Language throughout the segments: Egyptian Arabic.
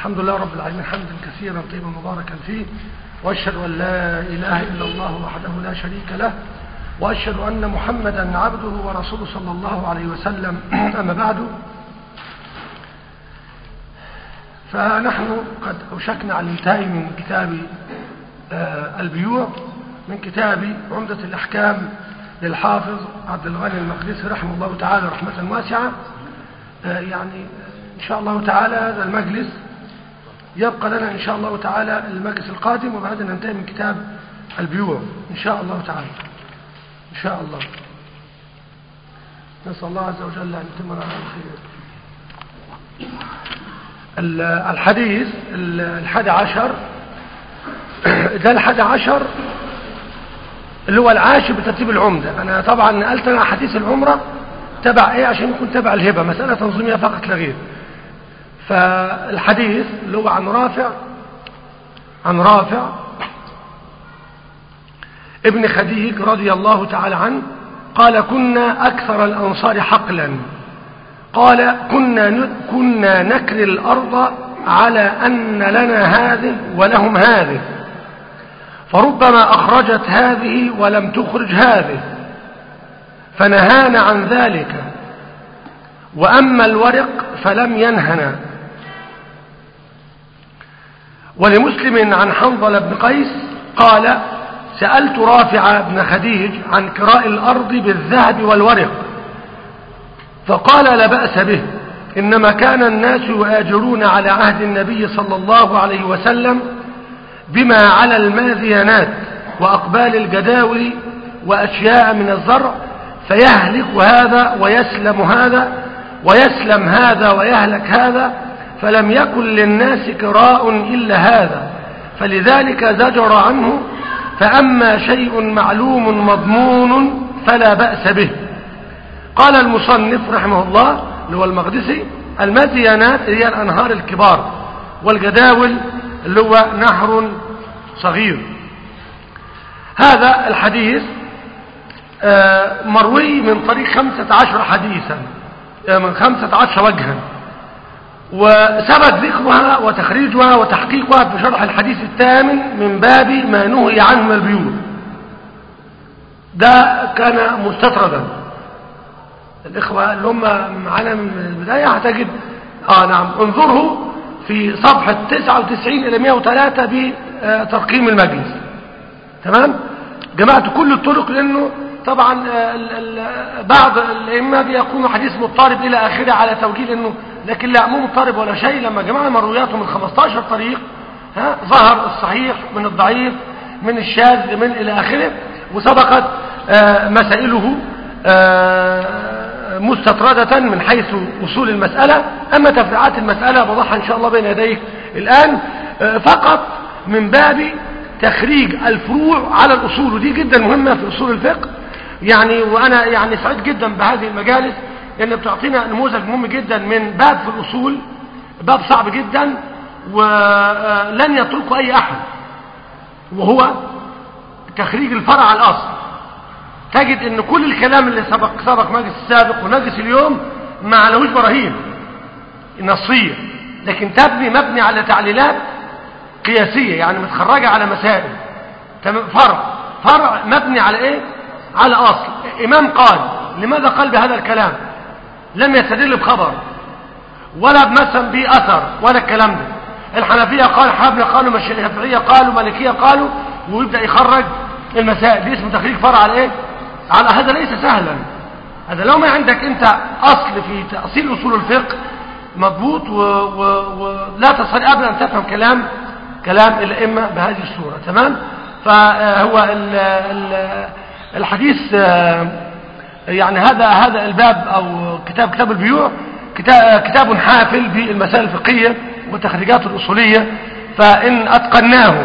الحمد لله رب العالمين حمدا كثيرا طيبا مباركا فيه وأشهد أن لا إله إلا الله وحده لا شريك له وأشهد أن محمدا عبده ورسوله صلى الله عليه وسلم أما بعد فنحن قد أوشكنا على الانتهاء من كتاب البيوع من كتاب عمدة الأحكام للحافظ عبد الغني المقدسي رحمه الله تعالى رحمة واسعة يعني إن شاء الله تعالى هذا المجلس يبقى لنا إن شاء الله تعالى المجلس القادم وبعدين ننتهي من كتاب البيوع إن شاء الله تعالى إن شاء الله نسأل الله عز وجل أن يتمنا على الخير الحديث الحادي عشر ده الحادي عشر اللي هو العاشر بترتيب العمدة أنا طبعا نقلت أنا حديث العمرة تبع إيه عشان يكون تبع الهبة مسألة تنظيمية فقط لا غير فالحديث اللي هو عن رافع عن رافع ابن خديج رضي الله تعالى عنه قال كنا أكثر الأنصار حقلا قال كنا كنا نكري الأرض على أن لنا هذه ولهم هذه فربما أخرجت هذه ولم تخرج هذه فنهانا عن ذلك وأما الورق فلم ينهنا ولمسلم عن حنظل بن قيس قال سألت رافع بن خديج عن كراء الأرض بالذهب والورق فقال لا بأس به إنما كان الناس يؤاجرون على عهد النبي صلى الله عليه وسلم بما على الماذيانات وأقبال الجداول وأشياء من الزرع فيهلك هذا ويسلم هذا ويسلم هذا ويهلك هذا فلم يكن للناس كراء إلا هذا فلذلك زجر عنه فأما شيء معلوم مضمون فلا بأس به قال المصنف رحمه الله اللي هو المقدسي المديانات هي الأنهار الكبار والجداول اللي هو نهر صغير هذا الحديث مروي من طريق خمسة عشر حديثا من خمسة عشر وجها وسبق ذكرها وتخريجها وتحقيقها في شرح الحديث الثامن من باب ما نهي عنه من البيوت ده كان مستطردا الإخوة اللي هم معانا من البداية هتجد آه نعم انظره في صفحة 99 إلى 103 بترقيم المجلس تمام جمعت كل الطرق لأنه طبعا ال ال بعض الأئمة بيكون حديث مضطرب إلى آخره على توجيه إنه لكن لا مو مضطرب ولا شيء لما جمعنا مروياته من 15 طريق ها ظهر الصحيح من الضعيف من الشاذ من إلى آخره وسبقت آه مسائله آه مستطردة من حيث وصول المسألة أما تفريعات المسألة بضحها إن شاء الله بين يديك الآن آه فقط من باب تخريج الفروع على الأصول ودي جدا مهمة في أصول الفقه يعني وأنا يعني سعيد جدا بهذه المجالس لأن بتعطينا نموذج مهم جدا من باب في الأصول باب صعب جدا ولن يتركه أي أحد وهو تخريج الفرع على الأصل تجد ان كل الكلام اللي سبق سبق مجلس السابق ونجلس اليوم ما عليهوش براهين نصية لكن تبني مبني على تعليلات قياسية يعني متخرجة على مسائل تمام فرع فرع مبني على ايه على اصل امام قال لماذا قال بهذا الكلام لم يستدل بخبر ولا مثلا بأثر ولا الكلام ده الحنفية قال حابنا قالوا الشافعية قالوا مالكية قالوا ويبدأ يخرج المسائل دي اسمه تخريج فرع على ايه على هذا ليس سهلا هذا لو ما عندك انت اصل في تأصيل اصول الفقه مضبوط ولا تستطيع ابدا ان تفهم كلام كلام الائمه بهذه الصوره تمام فهو ال ال الحديث يعني هذا هذا الباب او كتاب كتاب البيوع كتاب حافل بالمسائل الفقهيه والتخريجات الاصوليه فان اتقناه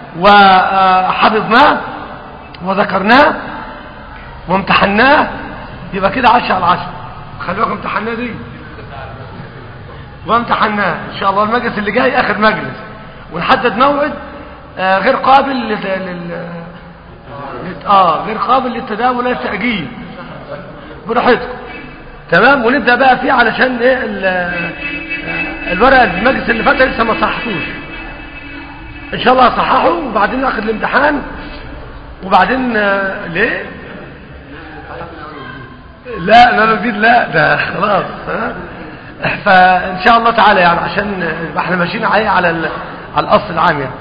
وحفظناه وذكرناه وامتحناه يبقى كده عشرة على عشرة خلي بالكم امتحناه دي وامتحناه ان شاء الله المجلس اللي جاي اخر مجلس ونحدد موعد آه غير قابل لل... لل... اه غير قابل للتداول ولا التأجيل براحتكم تمام ونبدأ بقى فيه علشان ايه الورقة المجلس اللي فات لسه ما صححتوش ان شاء الله اصححه وبعدين ناخد الامتحان وبعدين آه، ليه لا لا جديد لا ده خلاص ها فان شاء الله تعالى يعني عشان يبقى احنا ماشيين عليه على ال- على الاصل العام يعني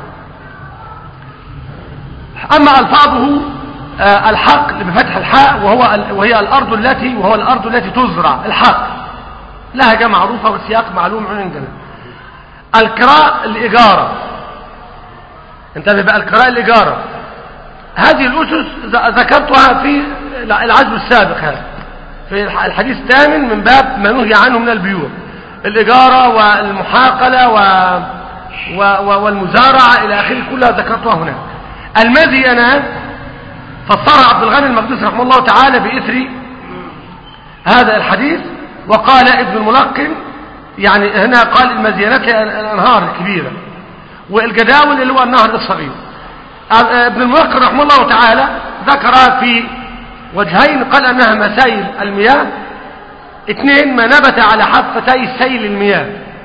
اما الفاظه آه، الحق بفتح الحاء وهو ال- وهي الارض التي وهو الارض التي تزرع الحق لهجه معروفه والسياق معلوم عندنا الكراء الاجاره انتبه بقى الكراء الاجاره هذه الاسس ذ- ذكرتها في العزم السابق هذا في الح- الحديث الثامن من باب ما نهي عنه من البيوع الإجارة والمحاقلة و... و... و... والمزارعة إلى آخره كلها ذكرتها هناك المزينات فسرها عبد الغني المقدسي رحمه الله تعالى بإثر هذا الحديث وقال ابن الملقن يعني هنا قال المزينات هي الأنهار الكبيرة والجداول اللي هو النهر الصغير ابن الملقن رحمه الله تعالى ذكر في وجهين قال أنها مسائل المياه اثنين ما نبت على حفتي سيل المياه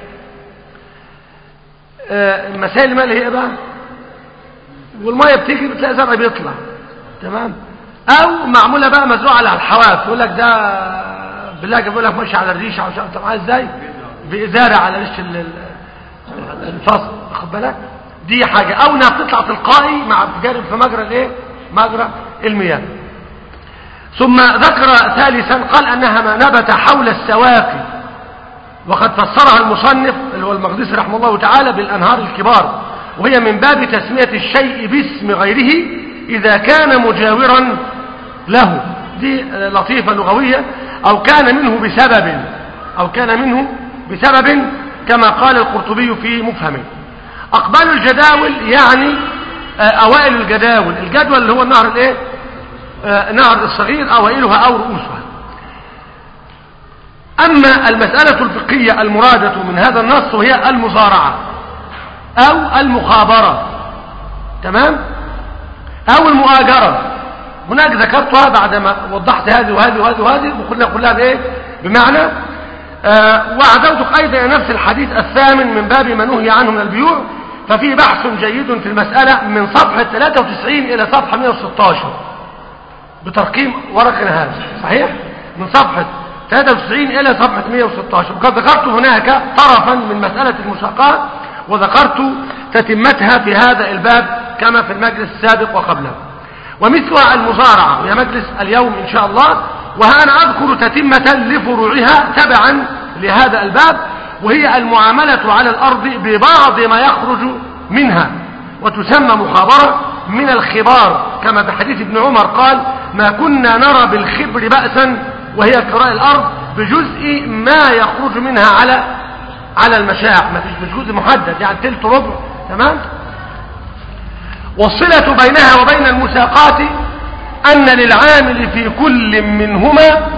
آه، مسائل الماء اللي هي بقى والمية بتيجي بتلاقي زرع بيطلع تمام او معمولة بقى مزروعة على الحواف يقول لك ده بالله بيقول لك ماشي على الريش او طب عايز ازاي بإزارة على ريش ال- ال- الفصل واخد بالك دي حاجة او انها بتطلع تلقائي مع جارب في مجرى الايه مجرى المياه ثم ذكر ثالثا قال أنها ما نبت حول السواقي وقد فسرها المصنف اللي هو المقدسي رحمه الله تعالى بالأنهار الكبار وهي من باب تسمية الشيء باسم غيره إذا كان مجاورا له دي لطيفة لغوية أو كان منه بسبب أو كان منه بسبب كما قال القرطبي في مفهمه أقبال الجداول يعني آه، أوائل الجداول الجدول اللي هو النهر الايه آه، نهر الصغير أوائلها أو رؤوسها أما المسألة الفقهية المرادة من هذا النص وهي المزارعة أو المخابرة تمام أو المؤاجرة هناك ذكرتها بعدما وضحت هذه وهذه وهذه وهذه وقلنا كلها بإيه بمعنى آه وعدوتك أيضا إلى نفس الحديث الثامن من باب ما نهي عنه من البيوع ففي بحث جيد في المسألة من صفحة 93 إلى صفحة 116 بترقيم ورقنا هذا صحيح من صفحة 93 إلى صفحة 116 وقد ذكرت هناك طرفا من مسألة المساقات وذكرت تتمتها في هذا الباب كما في المجلس السابق وقبله ومثلها المزارعة وهي مجلس اليوم إن شاء الله وأنا أذكر تتمة لفروعها تبعا لهذا الباب وهي المعاملة على الأرض ببعض ما يخرج منها وتسمى مخابرة من الخبار كما في حديث ابن عمر قال ما كنا نرى بالخبر بأسا وهي كراء الأرض بجزء ما يخرج منها على على المشاع ما فيش مش جزء محدد يعني تلت ربع تمام والصلة بينها وبين المساقات أن للعامل في كل منهما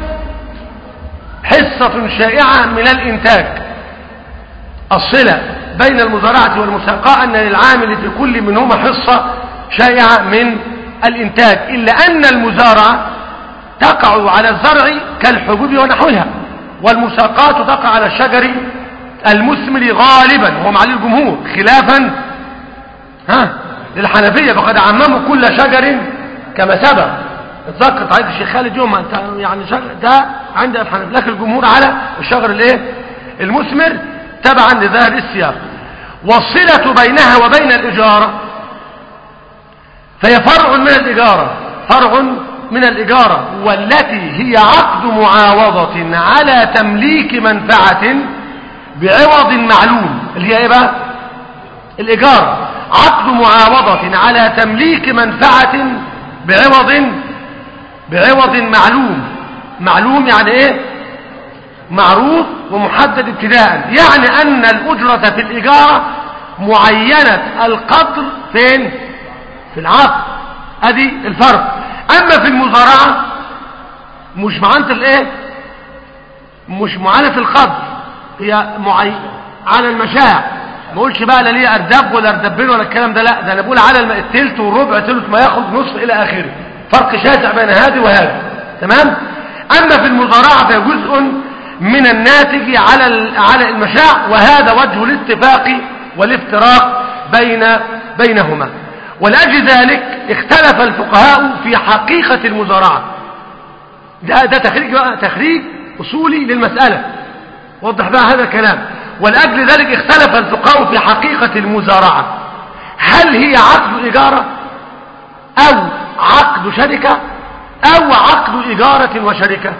حصة شائعة من الإنتاج الصلة بين المزارعة والمساقاة أن للعامل في كل منهما حصة شائعة من الإنتاج إلا أن المزارعة تقع على الزرع كالحبوب ونحوها والمساقات تقع على الشجر المثمر غالبا وهو معالي الجمهور خلافا ها للحنفية فقد عمموا كل شجر كما سبق اتذكر تعيد الشيخ خالد يوم انت يعني شجر ده عند الحنفية لكن الجمهور على الشجر الايه المثمر تبعا لظاهر السياق والصلة بينها وبين الإجارة فهي فرع من الإجارة فرع من الإجارة والتي هي عقد معاوضة على تمليك منفعة بعوض معلوم اللي هي ايه بقى الإجارة عقد معاوضة على تمليك منفعة بعوض بعوض معلوم معلوم يعني ايه معروف ومحدد ابتداء يعني ان الأجرة في الإجارة معينة القدر فين في العقد ادي الفرق اما في المزارعة مش معانة الايه مش معانة القدر هي معي... على المشاع ما اقولش بقى لا ليه اردب ولا اردبين ولا الكلام ده لا ده انا بقول على الم- التلت والربع تلت ما ياخد نصف الى اخره فرق شاسع بين هذه وهذه تمام اما في المزارعه فهي جزء من الناتج على على المشاع وهذا وجه الاتفاق والافتراق بين بينهما ولأجل ذلك اختلف الفقهاء في حقيقة المزارعة ده, ده تخريج بقى تخريج أصولي للمسألة وضح بقى هذا الكلام ولأجل ذلك اختلف الفقهاء في حقيقة المزارعة هل هي عقد إجارة أو عقد شركة أو عقد إجارة وشركة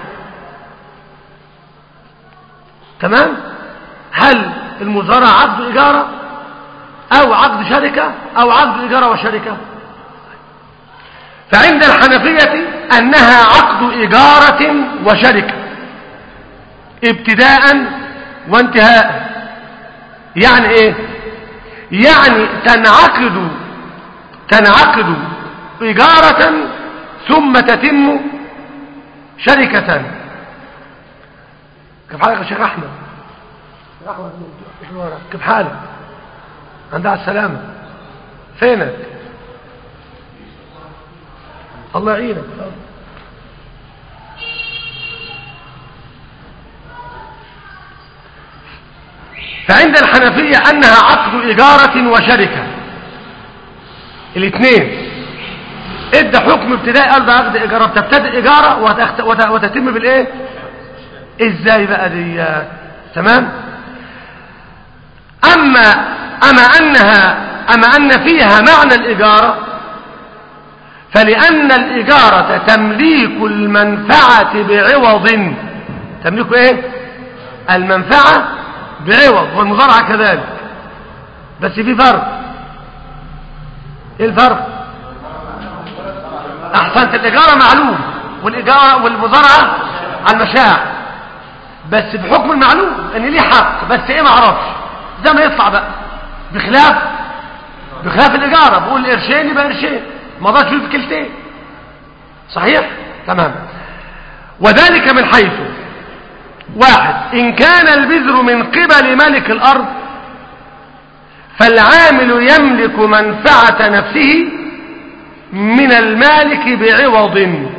تمام هل المزارعة عقد إجارة أو عقد شركة أو عقد إجارة وشركة فعند الحنفية أنها عقد إجارة وشركة ابتداء وانتهاء يعني ايه يعني تنعقد تنعقد إجارة ثم تتم شركة كيف حالك يا شيخ أحمد كيف حالك عندها السلامة فينك الله يعينك فعند الحنفية أنها عقد إجارة وشركة الاثنين ادى حكم ابتدائي قال ده عقد إجارة بتبتدئ إجارة وتتم بالإيه إزاي بقى دي تمام أما أما أنها أما أن فيها معنى الإجارة فلأن الإجارة تمليك المنفعة بعوض تمليك إيه المنفعة بعوض والمزارعة كذلك بس في فرق ايه الفرق احسنت الاجارة معلوم والاجارة والمزارعة على المشاع بس بحكم المعلوم ان ليه حق بس ايه ما اعرفش ده ما يطلع بقى بخلاف بخلاف الاجارة بقول قرشين يبقى قرشين ما ضاش فيه في كلتين صحيح تمام وذلك من حيث واحد إن كان البذر من قبل ملك الأرض فالعامل يملك منفعة نفسه من المالك بعوض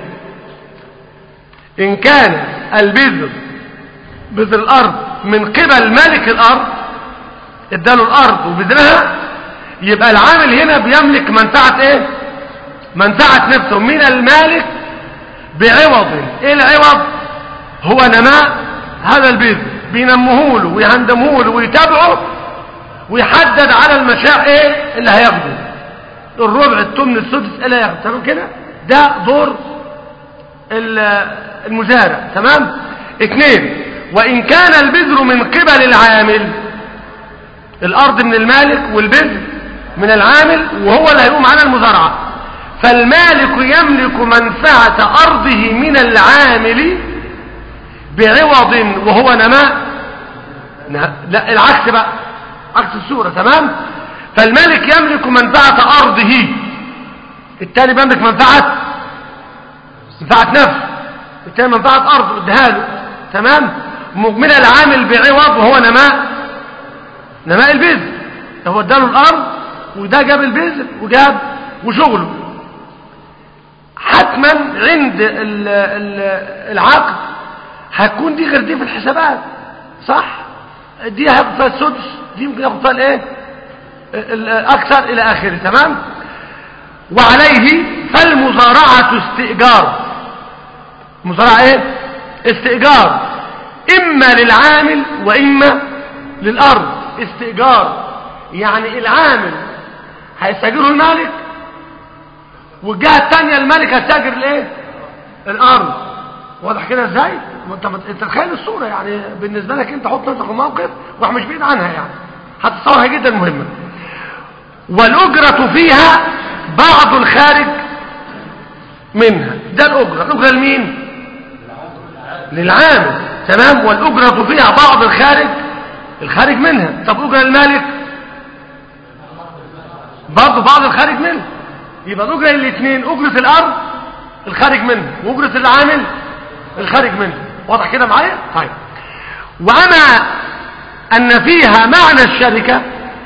إن كان البذر بذر الأرض من قبل ملك الأرض اداله الأرض وبذرها يبقى العامل هنا بيملك منفعة ايه منفعة نفسه من المالك بعوض ايه العوض هو نماء هذا البذر بينموه له ويهندموه له ويتابعه ويحدد على المشاع ايه اللي هياخده الربع الثمن السدس اللي هياخده تمام كده ده دور المزارع تمام اثنين وان كان البذر من قبل العامل الارض من المالك والبذر من العامل وهو اللي هيقوم على المزارعه فالمالك يملك منفعه ارضه من العامل بعوض وهو نماء لا العكس بقى عكس الصورة تمام فالملك يملك منفعة أرضه التاني بيملك منفعة منفعة نفس التاني منفعة أرض اديها له تمام مجمل العامل بعوض وهو نماء نماء البذر هو اداله الأرض وده جاب البذر وجاب وشغله حتما عند ال ال العقد هتكون دي غير دي في الحسابات صح دي هياخد فيها السدس دي ممكن ياخد فيها الايه الاكثر الى اخره تمام وعليه فالمزارعه استئجار مزارعه ايه استئجار اما للعامل واما للارض استئجار يعني العامل هيستاجره المالك والجهه الثانيه الملك هيستاجر الايه الارض واضح كده ازاي انت انت تخيل الصوره يعني بالنسبه لك انت حط نفسك في موقف واحنا مش بعيد عنها يعني هتتصورها جدا مهمه والاجره فيها بعض الخارج منها ده الاجره الاجره لمين للعامل تمام والاجره فيها بعض الخارج الخارج منها طب اجره المالك برضه بعض الخارج منها يبقى الاجره الاثنين اجره الارض الخارج منها واجره العامل الخارج منه واضح كده معايا طيب وأما أن فيها معنى الشركة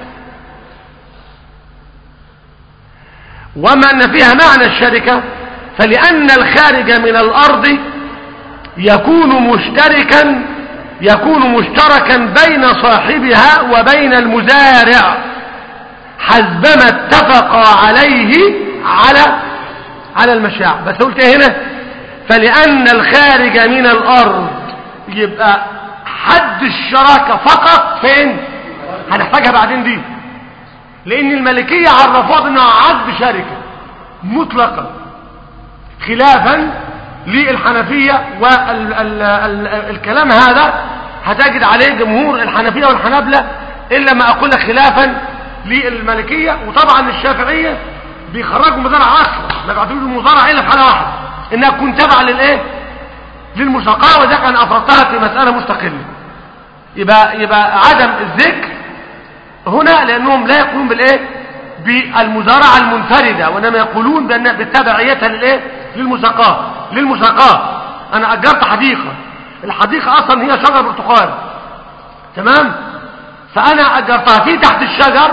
وما أن فيها معنى الشركة فلأن الخارج من الأرض يكون مشتركا يكون مشتركا بين صاحبها وبين المزارع حسبما اتفقا عليه على على المشاع بس قلت ايه هنا فلأن الخارج من الأرض يبقى حد الشراكة فقط فين هنحتاجها بعدين دي لأن الملكية عرفوها بأنها عقد شركة مطلقا خلافا للحنفية والكلام هذا هتجد عليه جمهور الحنفية والحنابلة إلا ما أقول لك خلافا للملكية وطبعا الشافعية بيخرجوا مزارع أصلا ما بيعتبروا المزارع إلا في حالة واحدة إنها تكون تابعة للإيه للمساقاة وذلك أنا أفرطتها في مسألة مستقلة يبقى, يبقى عدم الذكر هنا لأنهم لا يقولون بالإيه بالمزارعة المنفردة وإنما يقولون بأن بالتبعيتها للإيه للمساقاة للمساقاة أنا أجرت حديقة الحديقة أصلا هي شجر برتقال تمام فأنا أجرتها في تحت الشجر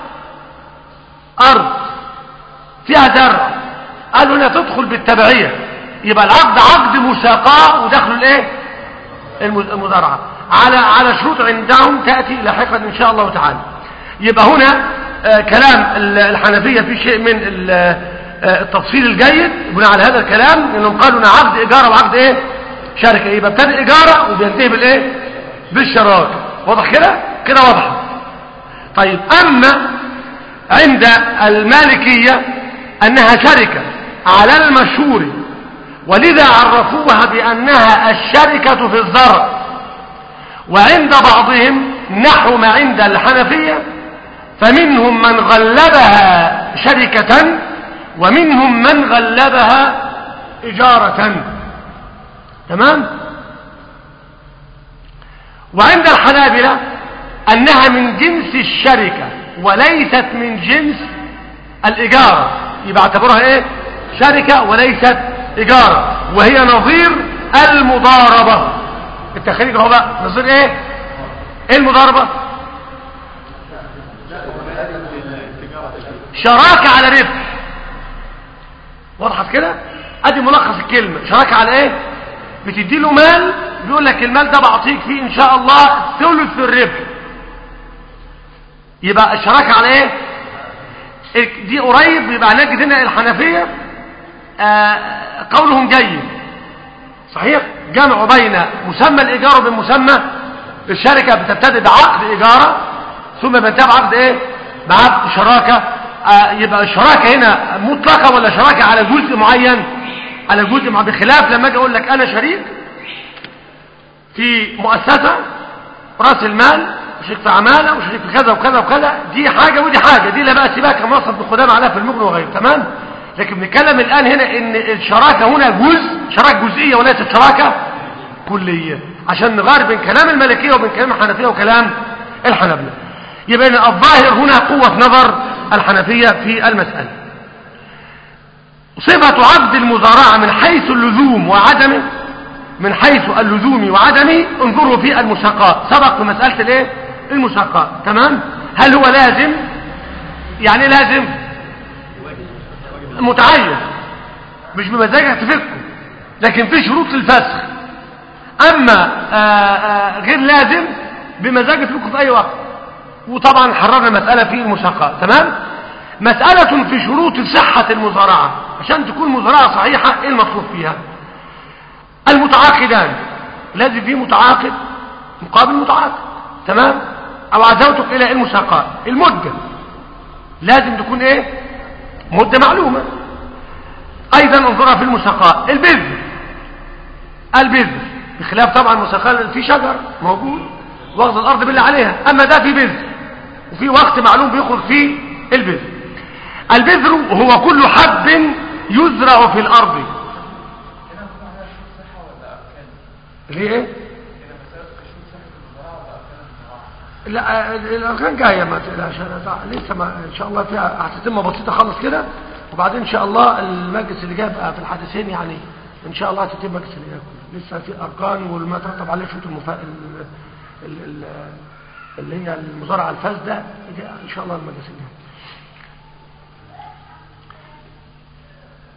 أرض فيها زرع قالوا هنا تدخل بالتبعية يبقى العقد عقد مساقاة ودخلوا الايه المزارعة على على شروط عندهم تأتي لاحقا ان شاء الله تعالى يبقى هنا آه كلام الحنفية في شيء من آه التفصيل الجيد بناء على هذا الكلام انهم قالوا ان عقد ايجار وعقد ايه شركة يبقى ابتدى ايجارة وبينتهي بالايه بالشراكة واضح كده كده واضح طيب اما عند المالكية انها شركة على المشهور ولذا عرفوها بانها الشركة في الزرع وعند بعضهم نحو ما عند الحنفية فمنهم من غلبها شركة ومنهم من غلبها إجارة تمام وعند الحنابلة أنها من جنس الشركة وليست من جنس الإجارة يبقى اعتبرها إيه شركة وليست إجارة وهي نظير المضاربة التخريج هو بقى نظير إيه إيه المضاربة شراكة على ربح وضحت كده ادي ملخص الكلمة شراكة على ايه بتدي له مال بيقول لك المال ده بعطيك فيه ان شاء الله ثلث الربح يبقى الشراكة على ايه دي قريب يبقى نجد هنا الحنفية آه قولهم جيد صحيح جمعوا بين مسمى الإيجار وبين مسمى الشركة بتبتدئ بعقد إيجارة ثم بنتهي بعقد ايه بعقد شراكة آه يبقى الشراكة هنا مطلقة ولا شراكة على جزء معين على جزء معين بخلاف لما اجي اقول لك انا شريك في مؤسسة راس المال وشريك في عمالة وشريك في كذا وكذا وكذا دي حاجة ودي حاجة دي لا بقى سيبها كما وصف بقدام عليها في المغنى وغيره تمام لكن بنتكلم الآن هنا ان الشراكة هنا جزء شراكة جزئية وليست شراكة كلية عشان نغير بين كلام الملكية وبين كلام الحنفية وكلام الحنبلة يبقى الظاهر هنا قوة نظر الحنفية في المسألة صفة عقد المزارعة من حيث اللزوم وعدمه من حيث اللزوم وعدمه انظروا في المساقات سبق في مسألة الايه المساقات تمام هل هو لازم يعني لازم متعين مش بمزاجك تفكه لكن في شروط للفسخ اما آآ آآ غير لازم بمزاجك تفكه في اي وقت وطبعا حررنا مسألة في المساقات تمام مسألة في شروط صحة المزارعة عشان تكون مزارعة صحيحة ايه المطلوب فيها المتعاقدان لازم فيه متعاقد مقابل متعاقد تمام او عزوتك الى المساقات المدة لازم تكون ايه مدة معلومة ايضا انظرها في المساقات البذر البذر بخلاف طبعا المساقات في شجر موجود واخذ الارض بالله عليها اما ده في بذر وفي وقت معلوم بيخرج فيه البذر البذر هو كل حب يزرع في الارض ليه ايه لا الاركان جايه ما تقلقش لسه ما ان شاء الله فيها هتتم بسيطه خالص كده وبعدين ان شاء الله المجلس اللي جاي بقى في الحديثين يعني ان شاء الله هتتم المجلس اللي جاي لسه في اركان والما ترتب عليه شروط المفا... ال... ال... ال... اللي هي المزارعه الفاسده ان شاء الله المجلس اللي جاي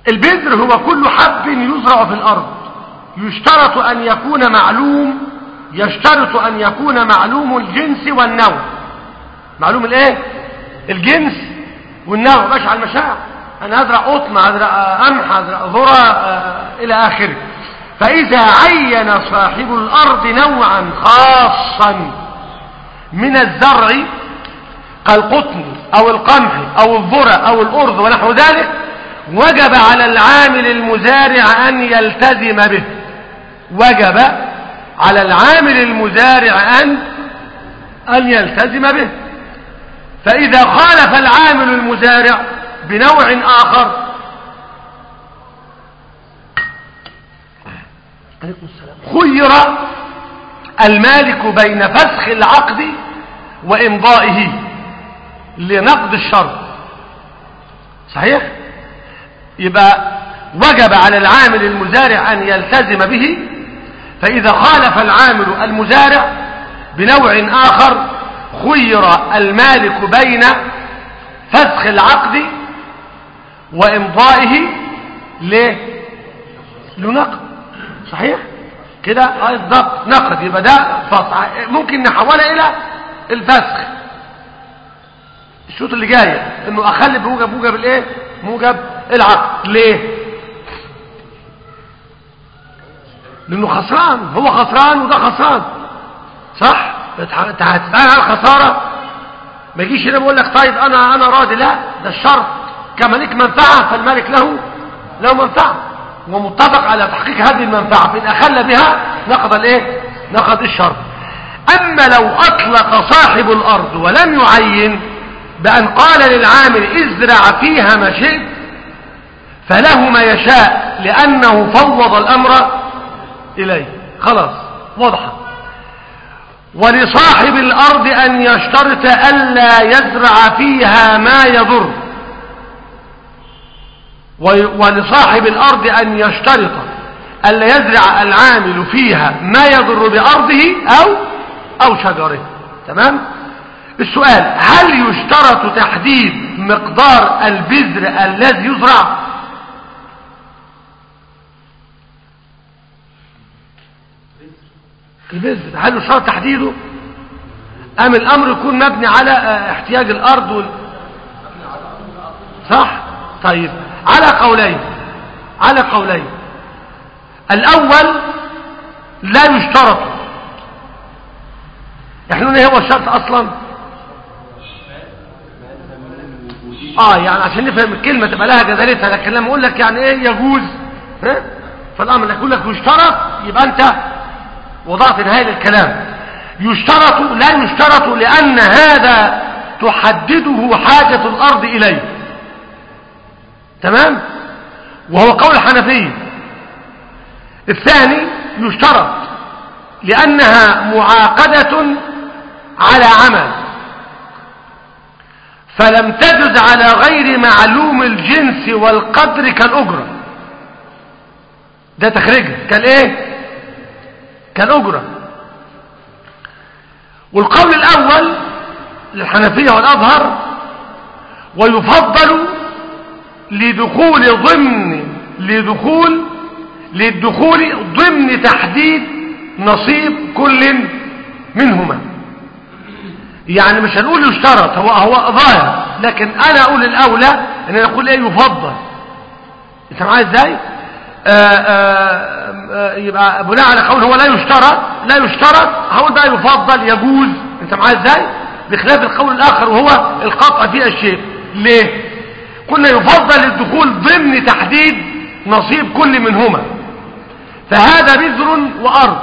البذر هو كل حب يزرع في الارض يشترط ان يكون معلوم يشترط أن يكون معلوم الجنس والنوع معلوم الايه الجنس والنوع باش على المشاع انا ازرع قطن ازرع قمح ازرع ذره آه، الى اخره فاذا عين صاحب الارض نوعا خاصا من الزرع كالقطن او القمح او الذره او الارز ونحو ذلك وجب على العامل المزارع ان يلتزم به وجب على العامل المزارع ان ان يلتزم به فإذا خالف العامل المزارع بنوع آخر خير المالك بين فسخ العقد وإمضائه لنقض الشرط صحيح يبقى وجب على العامل المزارع أن يلتزم به فإذا خالف العامل المزارع بنوع آخر خير المالك بين فسخ العقد وإمضائه ليه لنقد صحيح كده بالضبط نقد يبقى ده فسخ ممكن نحولها إلى الفسخ الشوط اللي جاي انه اخلي بموجب موجب الايه موجب العقد ليه لانه خسران هو خسران وده خسران صح هتتعامل على الخسارة ما يجيش هنا بيقول لك طيب انا انا راضي لا ده الشرط كمالك منفعة فالمالك له له منفعة ومتفق على تحقيق هذه المنفعة فإن أخل بها نقض الايه نقض الشرط أما لو أطلق صاحب الأرض ولم يعين بأن قال للعامل ازرع فيها ما شئت فله ما يشاء لأنه فوض الأمر إليه خلاص واضحة ولصاحب الأرض أن يشترط ألا يزرع فيها ما يضر ولصاحب الأرض أن يشترط ألا يزرع العامل فيها ما يضر بأرضه أو أو شجره تمام السؤال هل يشترط تحديد مقدار البذر الذي يزرع البذر هل يشترط تحديده أم الأمر يكون مبني على احتياج الأرض وال... صح طيب على قولين على قولين الأول لا يشترط احنا ايه هو الشرط اصلا اه يعني عشان نفهم الكلمة تبقى لها جدالتها لكن لما اقول لك يعني ايه يجوز ها فالامر يقول لك يشترط يبقى انت وضعت نهاية الكلام يشترط لا يشترط لان هذا تحدده حاجة الارض اليه تمام وهو قول الحنفية الثاني يشترط لأنها معاقدة على عمل فلم تجد على غير معلوم الجنس والقدر كالأجرة ده تخرجها كالايه كالأجرة والقول الأول للحنفية والأظهر ويفضل لدخول ضمن لدخول للدخول ضمن تحديد نصيب كل منهما يعني مش هنقول يشترط هو هو ظاهر لكن انا اقول الاولى ان انا اقول ايه يفضل انت معايا ازاي يبقى بناء على قول هو لا يشترط لا يشترط هقول بقى يفضل يجوز انت معايا ازاي بخلاف القول الاخر وهو القطع في الشيء ليه قلنا يفضل الدخول ضمن تحديد نصيب كل منهما فهذا بذر وأرض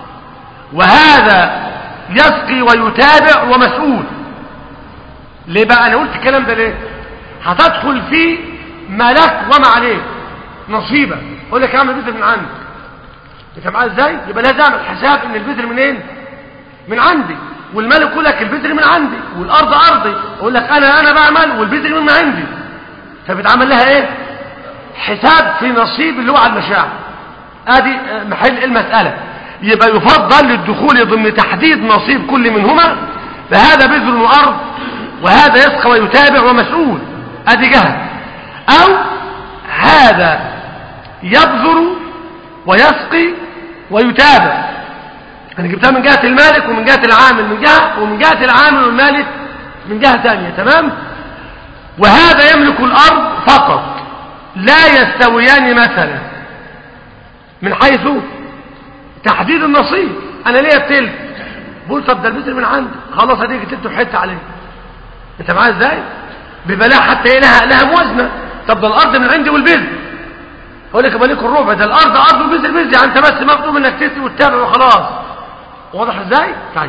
وهذا يسقي ويتابع ومسؤول ليه بقى أنا قلت الكلام ده ليه هتدخل فيه ما لك وما عليك نصيبة أقول لك اعمل بذر من عندك انت معايا ازاي يبقى لازم اعمل حساب ان البذر منين من عندي والمال يقول لك البذر من عندي والارض ارضي اقول لك انا انا بعمل والبذر من عندي فبتعمل لها ايه حساب في نصيب اللي هو على المشاعر ادي محل المسألة يبقى يفضل للدخول ضمن تحديد نصيب كل منهما فهذا بذر وارض وهذا يسقى ويتابع ومسؤول ادي جهة او هذا يبذر ويسقي ويتابع انا جبتها من جهة المالك ومن جهة العامل من جهة ومن جهة العامل والمالك من جهة ثانية تمام وهذا يملك الارض فقط لا يستويان مثلا من حيث تحديد النصيب انا ليا التلت بقول طب ده البذر من عندي خلاص اديك تلت وحته عليه انت معايا ازاي بيبقى لها حتى ايه لها لها موازنه طب ده الارض من عندي والبذر اقول لك يبقى ليك الربع ده الارض ارض والبذر بذر يعني انت بس مطلوب انك تسقي وتتابع وخلاص واضح ازاي طيب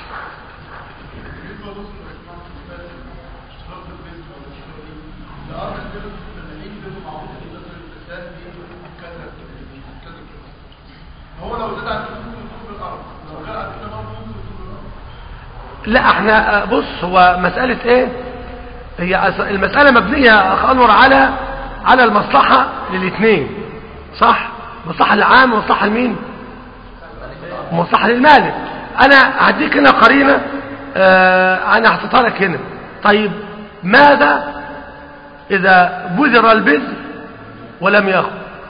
هو لو زاد عن ثلث الارض لو زاد عن كده برضه ثلث الارض لا احنا آه، بص هو مسألة ايه هي أس- المسألة مبنية يا اخ انور على على المصلحة للاثنين صح مصلحة العام ومصلحة لمين مصلحة للمالك انا هديك هنا قرينة آه انا هحطها لك هنا طيب ماذا اذا بذر البذر ولم ياخذ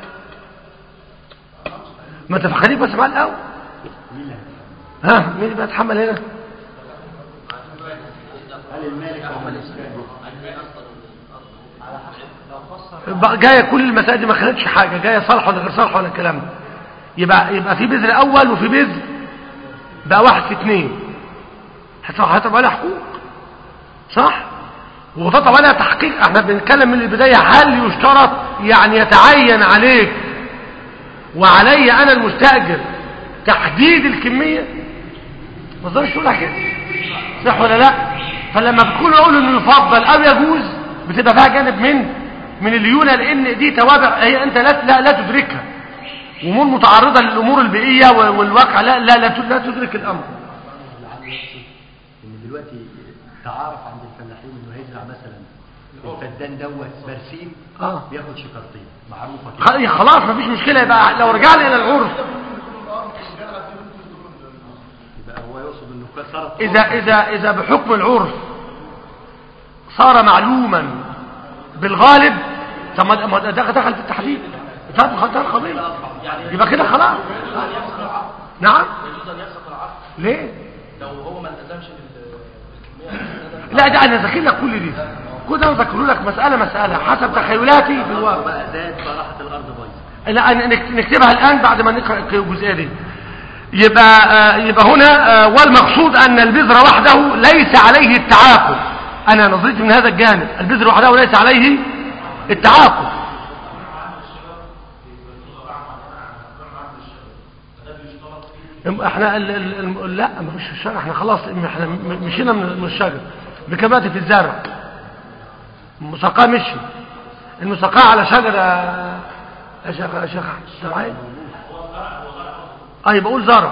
ما انت خليك بس معاه الاول ها مين اللي بيتحمل هنا هل المالك او المستاجر بقى جايه كل المسائل دي ما خدتش حاجه جايه صالح ولا غير صالح ولا الكلام ده يبقى يبقى في بذر اول وفي بذر بقى واحد في اثنين هتبقى لها حقوق صح وتطلع لها تحقيق احنا بنتكلم من البدايه هل يشترط يعني يتعين عليك وعلي انا المستاجر تحديد الكميه ما تقدرش تقولها كده صح ولا لا فلما بتكون اقول انه يفضل او يجوز بتبقى فيها جانب من من الليونه لان دي توابع هي انت لا لا, لا تدركها امور متعرضه للامور البيئيه والواقع لا لا لا, لا تدرك الامر اللي عنده نفسه ان دلوقتي تعارف عند الفلاحين انه هيزرع مثلا الفدان دوت برسيم اه بياخد شكرتين معروفه خ- كده خلاص مفيش مشكله يبقى لو رجعنا الى العرف يبقى هو يقصد انه صارت إذا, إذا, إذا بحكم العرف صار معلوما بالغالب طب ما ما ده دخل في التحديد دخل في القضية يبقى كده خلاص نعم يجوز ان يفسخ العقد ليه لو هو ما التزمش بال- بالكميه لا ده انا ذاكر لك كل دي كل ده ذاكر لك مسألة مسألة حسب تخيلاتي في الواقع بقى زاد فراحت الارض بايظه لا أنا- نك- نكتبها الآن بعد ما نقرأ الجزئية دي يبقى آه، يبقى هنا آه، والمقصود أن البذر وحده ليس عليه التعاقد أنا نظرتي من هذا الجانب البذر وحده ليس عليه التعاقد ام- احنا ال ال ال لا مش في الشجر احنا خلاص ام- احنا م- مشينا من من الشجر بكباتي في الزرع المساقاه مشي المساقاه على شجره يا شيخ يا شيخ أنت معايا اه يبقى قول زرع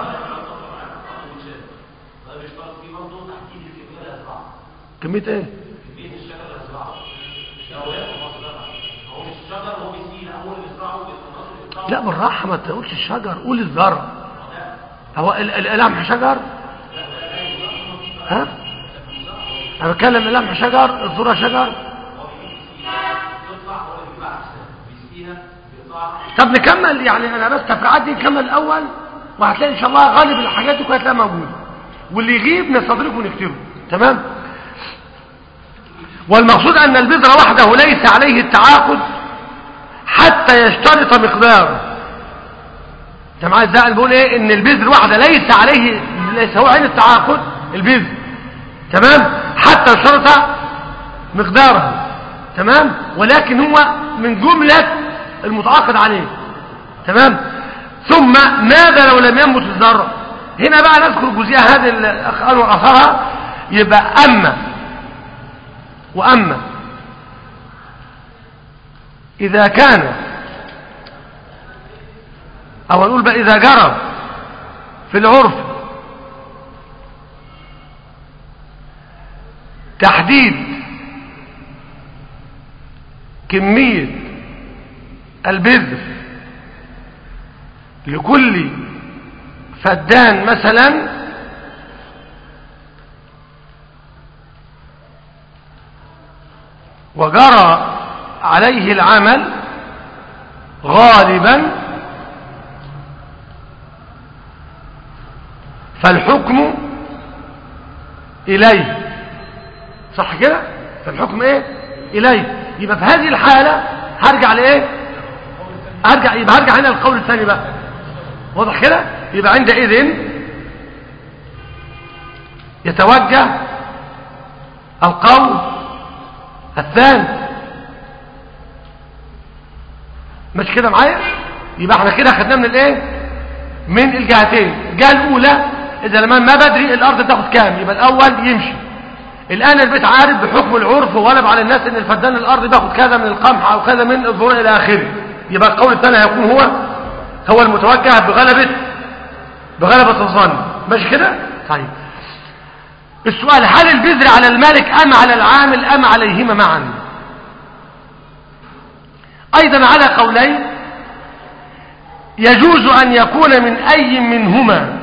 كمية ايه لا بالراحة ما تقولش الشجر قول الزرع هو ال- ال- القمح شجر ها انا بتكلم القمح شجر الذرة شجر طب نكمل يعني انا بس تفريعات دي نكمل الاول وهتلاقي ان شاء الله غالب الحاجات دي كلها هتلاقيها موجوده واللي يغيب نستدركه ونكتبه تمام والمقصود ان البذر وحده ليس عليه التعاقد حتى يشترط مقداره انت معايا ازاي انا بقول ايه ان البذر وحده ليس عليه ليس هو عين التعاقد البذر تمام حتى يشترط مقداره تمام ولكن هو من جملة المتعاقد عليه تمام ثم ماذا لو لم ينبت الزرع هنا بقى نذكر الجزئية هذه الأخ أنور أثرها يبقى أما وأما إذا كان أو نقول بقى إذا جرى في العرف تحديد كمية البذر لكل فدان مثلا وجرى عليه العمل غالبا فالحكم إليه صح كده فالحكم ايه إليه يبقى في هذه الحالة هرجع لإيه هرجع يبقى هرجع هنا القول الثاني بقى واضح كده يبقى عندئذ يتوجه القول الثاني مش كده معايا يبقى احنا كده خدناه من الايه من الجهتين الجهه الاولى اذا لما ما بدري الارض بتاخد كام يبقى الاول يمشي الان البيت عارف بحكم العرف وغلب على الناس ان الفدان الارض بياخد كذا من القمح او كذا من الذروه الى اخره يبقى القول الثاني هيكون هو هو المتوجه بغلبه بغلبه الظن ماشي كده طيب السؤال هل البذر على المالك ام على العامل ام عليهما معا ايضا على قولين يجوز ان يكون من اي منهما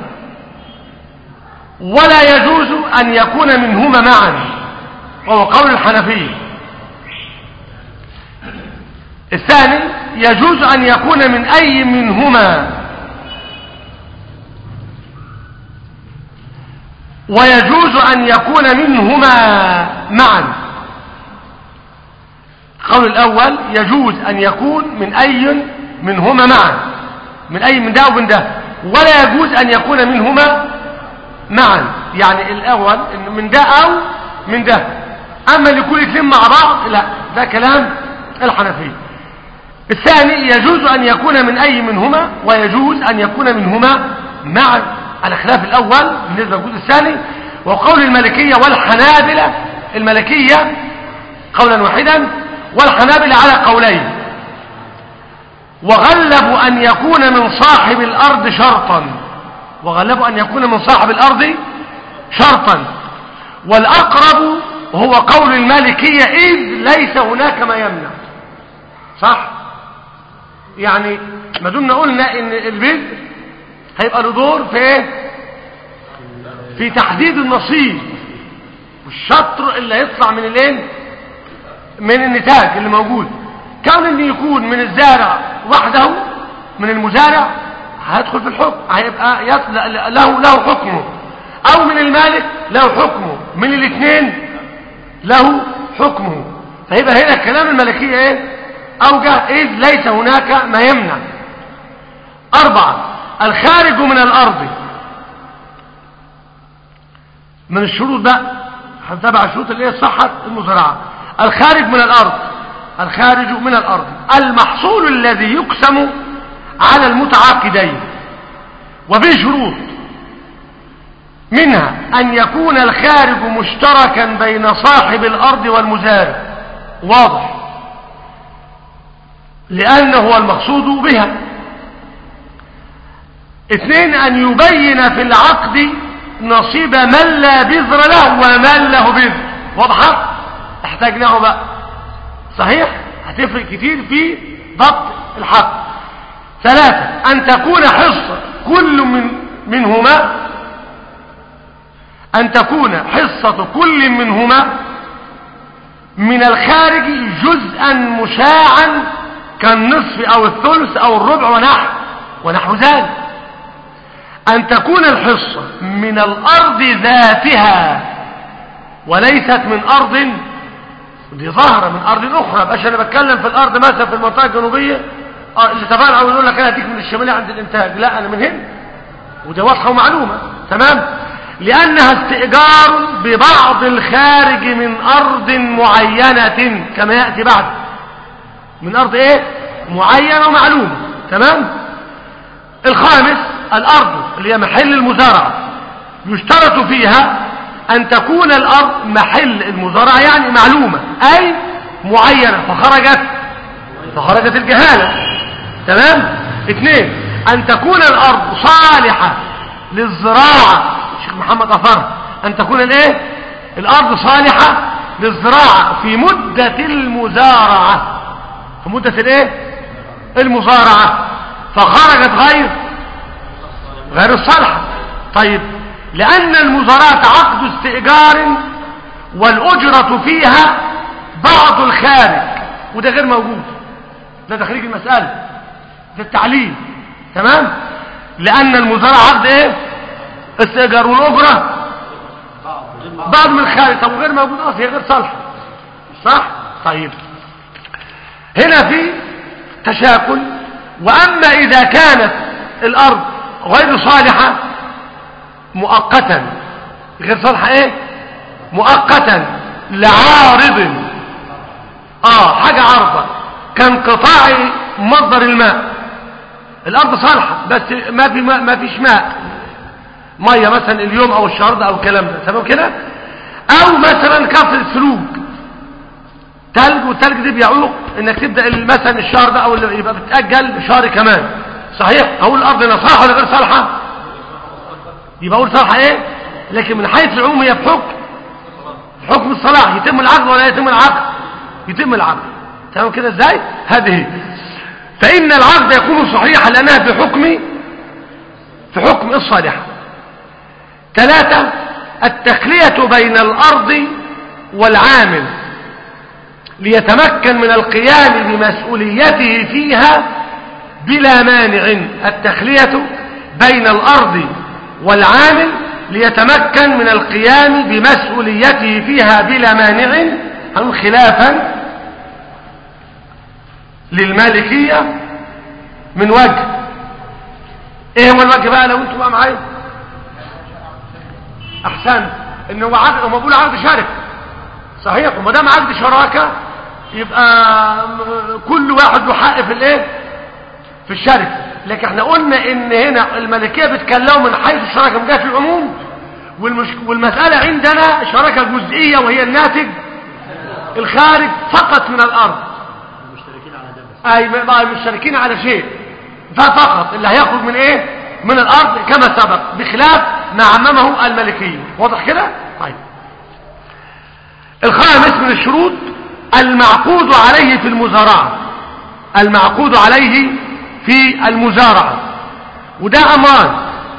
ولا يجوز ان يكون منهما معا وهو قول الحنفيه الثاني يجوز ان يكون من اي منهما ويجوز أن يكون منهما معا القول الأول يجوز أن يكون من أي منهما معا من أي من ده ومن ده ولا يجوز أن يكون منهما معا يعني الأول إن من ده أو من ده أما اللي يكون الاثنين مع بعض لا ده كلام الحنفية الثاني يجوز أن يكون من أي منهما ويجوز أن يكون منهما معا على خلاف الأول بالنسبة للجزء الثاني وقول الملكية والحنابلة الملكية قولا واحدا والحنابلة على قولين وغلبوا أن يكون من صاحب الأرض شرطا وغلبوا أن يكون من صاحب الأرض شرطا والأقرب هو قول المالكية إذ ليس هناك ما يمنع صح يعني ما دمنا قلنا ان البذر هيبقى له دور في ايه في تحديد النصيب والشطر اللي هيطلع من الايه من النتاج اللي موجود كون ان يكون من الزارع وحده من المزارع هيدخل في الحكم هيبقى يطلع له له حكمه او من المالك له حكمه من الاثنين له حكمه فيبقى هنا كلام الملكيه ايه اوجه اذ ليس هناك ما يمنع اربعه الخارج من الارض من الشروط بقى هنتابع الشروط اللي هي صحة المزرعة الخارج من الارض الخارج من الارض المحصول الذي يقسم على المتعاقدين وفي شروط منها ان يكون الخارج مشتركا بين صاحب الارض والمزارع واضح لانه هو المقصود بها اثنين ان يبين في العقد نصيب من لا بذر له ومن له بذر واضحه احتاجناه بقى صحيح هتفرق كتير في ضبط الحق ثلاثة ان تكون حصة كل من منهما ان تكون حصة كل منهما من الخارج جزءا مشاعا كالنصف او الثلث او الربع ونحو ونحو ذلك أن تكون الحصة من الأرض ذاتها وليست من أرض دي ظاهرة من أرض أخرى بقاش أنا بتكلم في الأرض مثلا في المنطقة الجنوبية آه اللي تفعل أو يقول لك أنا هديك من الشمالية عند الإنتاج لا أنا من هنا وده واضحة ومعلومة تمام لأنها استئجار ببعض الخارج من أرض معينة كما يأتي بعد من أرض إيه معينة ومعلومة تمام الخامس الأرض اللي هي محل المزارعة يشترط فيها أن تكون الأرض محل المزارعة يعني معلومة أي معينة فخرجت فخرجت الجهالة تمام اثنين أن تكون الأرض صالحة للزراعة الشيخ محمد أفر أن تكون الايه الأرض صالحة للزراعة في مدة المزارعة في مدة الايه المزارعة فخرجت غير غير الصالحة طيب لأن المزارعة عقد استئجار والأجرة فيها بعض الخارج وده غير موجود ده تخريج المسألة ده التعليل تمام لأن المزارعة عقد ايه استئجار والاجره بعض من الخارج طب وغير موجود اصلا هي غير صالحه صح طيب هنا في تشاكل واما اذا كانت الارض غير صالحه مؤقتا غير صالحه ايه مؤقتا لعارض اه حاجه عارضه كانقطاع مصدر الماء الارض صالحه بس ما في ما, ما فيش ماء ميه مثلا اليوم او الشهر ده او الكلام ده تمام كده او مثلا كفر السلوك تلج والتلج دي بيعوق انك تبدا مثلا الشهر ده او اللي يبقى بتاجل شهر كمان صحيح اقول الارض هنا صالحه ولا غير صالحه يبقى اقول صالحه ايه لكن من حيث العموم هي بحكم حكم الصلاح يتم العقد ولا يتم العقد يتم العقد تمام كده ازاي هذه فان العقد يكون صحيحا لانها في حكم في حكم الصالحه ثلاثة التخلية بين الأرض والعامل ليتمكن من القيام بمسؤوليته فيها بلا مانع التخلية بين الأرض والعامل ليتمكن من القيام بمسؤوليته فيها بلا مانع أم خلافا للمالكية من وجه ايه هو الوجه بقى لو انتوا بقى معايا احسن ان هو عقد هم بيقولوا عقد شركه صحيح وما دام عقد شراكه يبقى كل واحد له حق في الايه في الشركه لكن احنا قلنا ان هنا الملكيه بتكلموا من حيث الشراكه من جهه العموم والمش... والمساله عندنا شراكه جزئيه وهي الناتج الخارج فقط من الارض المشتركين على ده بس اي بقى مشتركين على شيء فقط اللي هيخرج من ايه من الارض كما سبق بخلاف ما عممه الملكيه واضح كده طيب الخامس من الشروط المعقود عليه في المزارعه المعقود عليه في المزارعه وده امران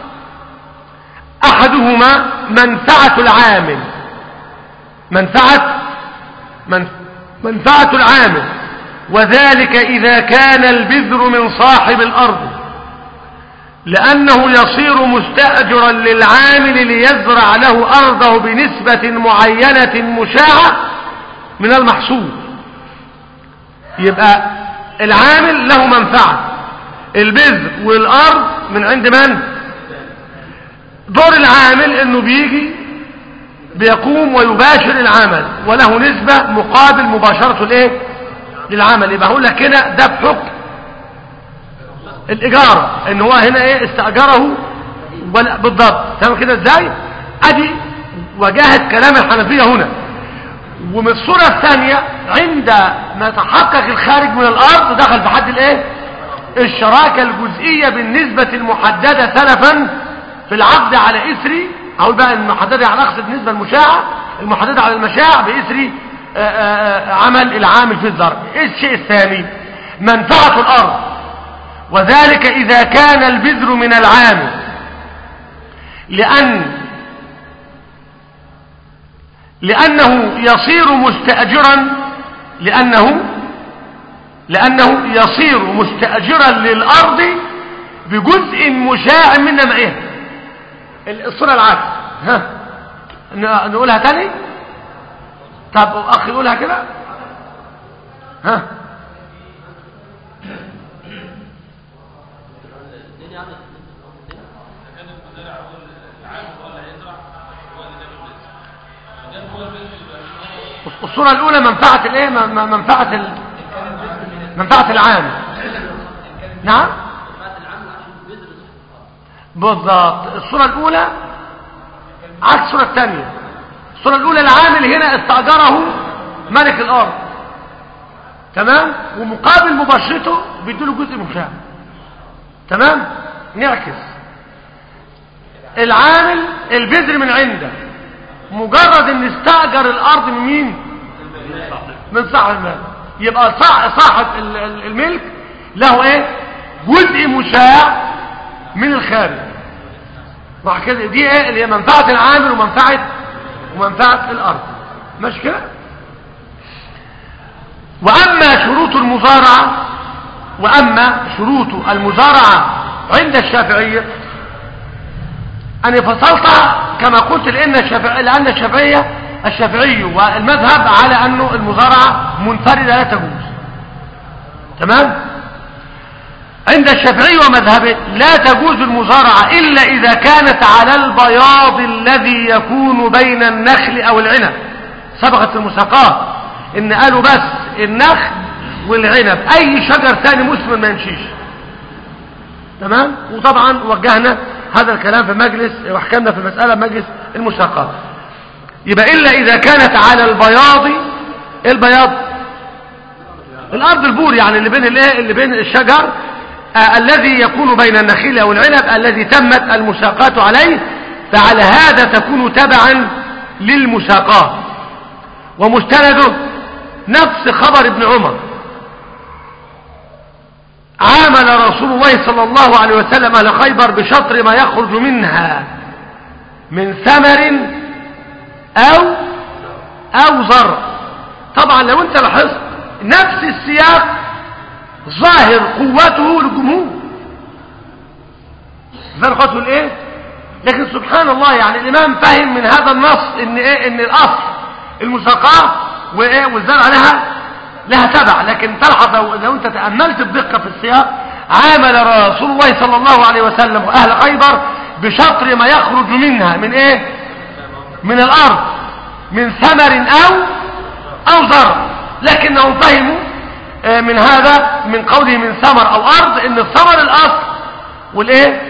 احدهما منفعه العامل منفعه من منفعه العامل وذلك إذا كان البذر من صاحب الأرض لأنه يصير مستأجرا للعامل ليزرع له أرضه بنسبة معينة مشاعة من المحصول يبقى العامل له منفعة البذر والأرض من عند من دور العامل انه بيجي بيقوم ويباشر العمل وله نسبة مقابل مباشرة الايه للعمل يبقى هقول لك كده ده بحكم الإجارة ان هو هنا ايه استأجره ولا بالضبط تمام كده ازاي ادي وجاهة كلام الحنفية هنا ومن الصورة الثانية عند ما تحقق الخارج من الارض دخل في حد الايه الشراكة الجزئية بالنسبة المحددة سلفا في العقد على اثر اقول بقى المحددة على اقصد النسبة المشاعة المحددة على المشاع باثر آآ آآ عمل العامل في الزرع ايه الشيء الثاني منفعة الارض وذلك اذا كان البذر من العامل لان لانه يصير مستأجرا لانه لانه يصير مستأجرا للارض بجزء مشاع من نمائها الصورة العكس ها نقولها تاني طب اخي يقولها كده ها الصورة الأولى منفعة الإيه؟ منفعة ال... منفعة العام نعم بالضبط الصورة الأولى عكس الصورة الثانية الصورة الأولى العامل هنا استأجره ملك الأرض تمام ومقابل مباشرته بيديله جزء مشاع تمام نعكس العامل البذر من عنده مجرد ان استأجر الأرض من مين من صاحب المال يبقى صاحب الملك له ايه جزء مشاع من الخارج صح كده دي ايه اللي هي منفعه العامل ومنفعه ومنفعه الارض ماشي كده واما شروط المزارعه واما شروط المزارعه عند الشافعيه أنا فصلتها كما قلت لأن الشافعية لأن الشافعية الشافعي والمذهب على أنه المزارعة منفردة لا تجوز تمام عند الشافعي ومذهبه لا تجوز المزارعة إلا إذا كانت على البياض الذي يكون بين النخل أو العنب سبقت المساقات إن قالوا بس النخل والعنب أي شجر ثاني مسلم ما يمشيش تمام وطبعا وجهنا هذا الكلام في مجلس وحكمنا في المسألة مجلس المساقات يبقى إلا إذا كانت على البياض إيه البياض الأرض البور يعني اللي بين الايه اللي بين الشجر آه الذي يكون بين النخيل أو العنب الذي تمت المساقات عليه فعلى هذا تكون تبعا للمساقات ومستنده نفس خبر ابن عمر عامل رسول الله صلى الله عليه وسلم أهل خيبر بشطر ما يخرج منها من ثمر أو أو زرع طبعا لو انت لاحظت نفس السياق ظاهر قوته للجمهور ظاهر قوته الايه لكن سبحان الله يعني الامام فهم من هذا النص ان ايه ان الاصل المساقاه وايه والزرع لها لها تبع لكن تلحظ لو, لو انت تاملت بدقه في السياق عامل رسول الله صلى الله عليه وسلم واهل خيبر بشطر ما يخرج منها من ايه من الارض من ثمر او او زرع لكنهم فهموا من هذا من قوله من ثمر او ارض ان الثمر الاصل والايه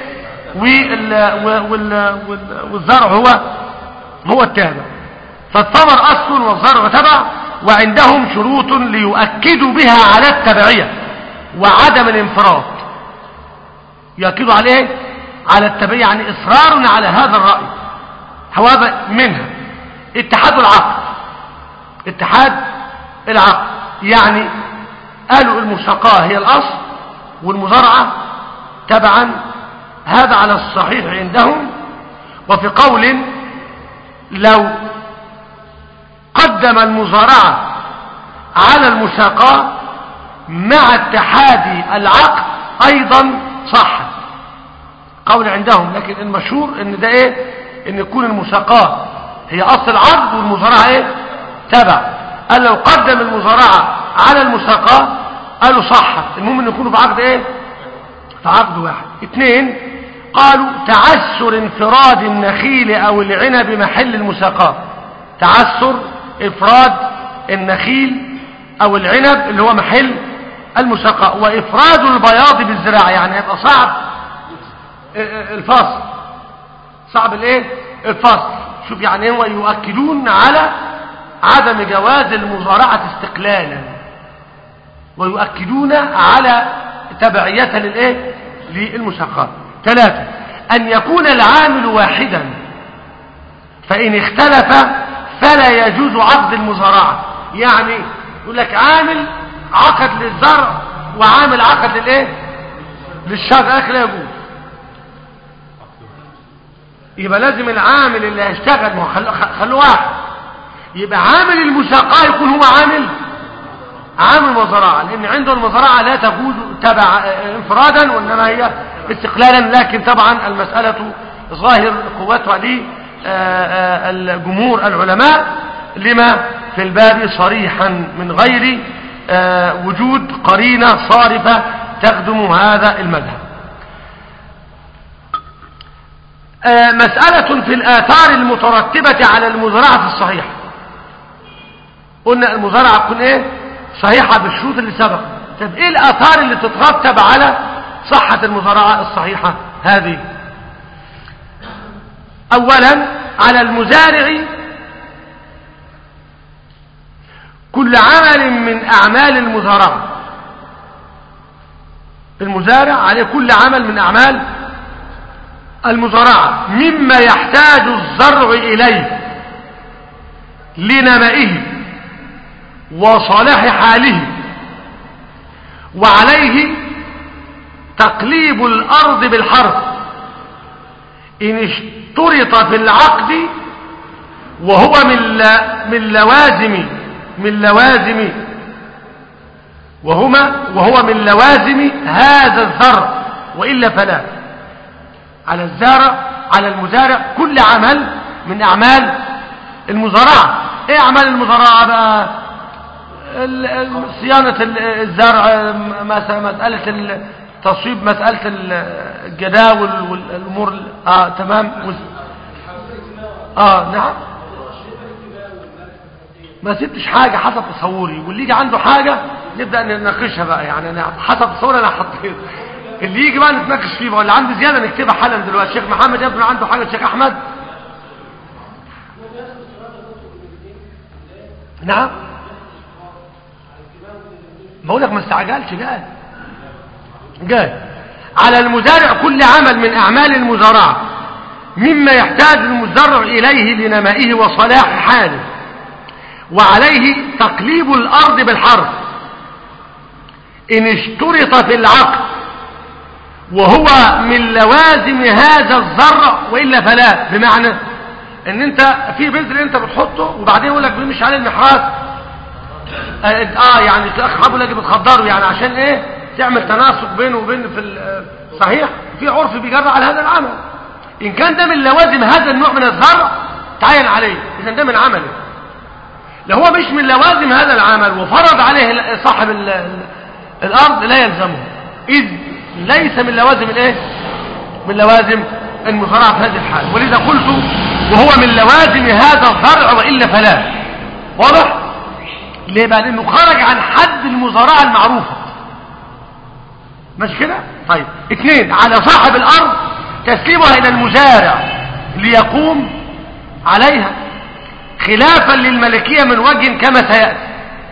والزرع هو هو التابع فالثمر اصل والزرع تبع وعندهم شروط ليؤكدوا بها على التبعية وعدم الانفراد يؤكدوا عليه على التبعية يعني اصرار على هذا الرأي هذا منها اتحاد العقل اتحاد العقل يعني قالوا المساقاه هي الأصل والمزارعة تبعا هذا على الصحيح عندهم وفي قول لو قدم المزارعة على المساقاه مع اتحاد العقل أيضا صح قول عندهم لكن المشهور ان ده ايه ان يكون المساقاه هي اصل العرض والمزارعه ايه تبع قال لو قدم المزارعه على المساقاه قالوا صح المهم ان يكونوا في عقد ايه في عقد واحد اثنين قالوا تعسر انفراد النخيل او العنب محل المساقاه تعسر افراد النخيل او العنب اللي هو محل المساقاه وافراد البياض بالزراعه يعني هيبقى صعب الفصل صعب الايه الفصل شوف يعني هو يؤكدون على عدم جواز المزارعة استقلالا ويؤكدون على تبعيتها للايه للمساقات ثلاثة ان يكون العامل واحدا فان اختلف فلا يجوز عقد المزارعة يعني يقول لك عامل عقد للزرع وعامل عقد للايه للشجر اخي لا يجوز يبقى لازم العامل اللي هيشتغل ما خلوه خلو واحد يبقى عامل المساقاه يكون هو عامل عامل مزرعه لان عنده المزرعه لا تجوز تبع انفرادا وانما هي استقلالا لكن طبعا المساله ظاهر قوتها لي الجمهور العلماء لما في الباب صريحا من غير وجود قرينه صارفه تخدم هذا المذهب مسألة في الآثار المترتبة على المزارعة الصحيحة قلنا المزارعة تكون ايه صحيحة بالشروط اللي سبق طب ايه الآثار اللي تترتب على صحة المزارعة الصحيحة هذه اولا على المزارع كل عمل من اعمال المزارعة المزارع عليه كل عمل من اعمال المزارعة مما يحتاج الزرع إليه لنمائه وصلاح حاله وعليه تقليب الأرض بالحرث إن اشترط في العقد وهو من من لوازم من لوازم وهما وهو من لوازم هذا الزرع وإلا فلا على الزارع على المزارع كل عمل من أعمال المزارعة ايه أعمال المزارعة بقى ال- ال- صيانة ال- الزرع مس- مسألة التصويب مسألة ال- الجداول والأمور ال- اه تمام وز- اه نعم ما سبتش حاجة حسب تصوري واللي يجي عنده حاجة نبدأ نناقشها بقى يعني أنا حسب تصوري أنا حطيت اللي يجي بقى نتناقش فيه بقى اللي عنده زيادة نكتبها حالا دلوقتي الشيخ محمد يبدو عنده حاجة الشيخ أحمد نعم بقول لك ما استعجلش جاي جاي على المزارع كل عمل من أعمال المزارعة مما يحتاج المزرع إليه لنمائه وصلاح حاله وعليه تقليب الأرض بالحرف إن اشترط في العقد وهو من لوازم هذا الزرع وإلا فلا بمعنى ان انت في بذر انت بتحطه وبعدين يقول لك مش عليه المحراث اه آه، يعني الاخ حابب لك بتخدره يعني عشان ايه تعمل تناسق بينه وبين في ال- صحيح في عرف بيجرى على هذا العمل ان كان ده من لوازم هذا النوع من الزرع تعين عليه اذا ده من عمله لو هو مش من لوازم هذا العمل وفرض عليه ال- صاحب ال- ال- الارض لا يلزمه اذ ليس من لوازم الايه من لوازم المزارعه في هذه الحال ولذا قلت وهو من لوازم هذا الزرع والا فلا واضح ليه بقى لانه خرج عن حد المزارعه المعروفه ماشي كده طيب اثنين على صاحب الارض تسليمها الى المزارع ليقوم عليها خلافا للملكيه من وجه كما سياتي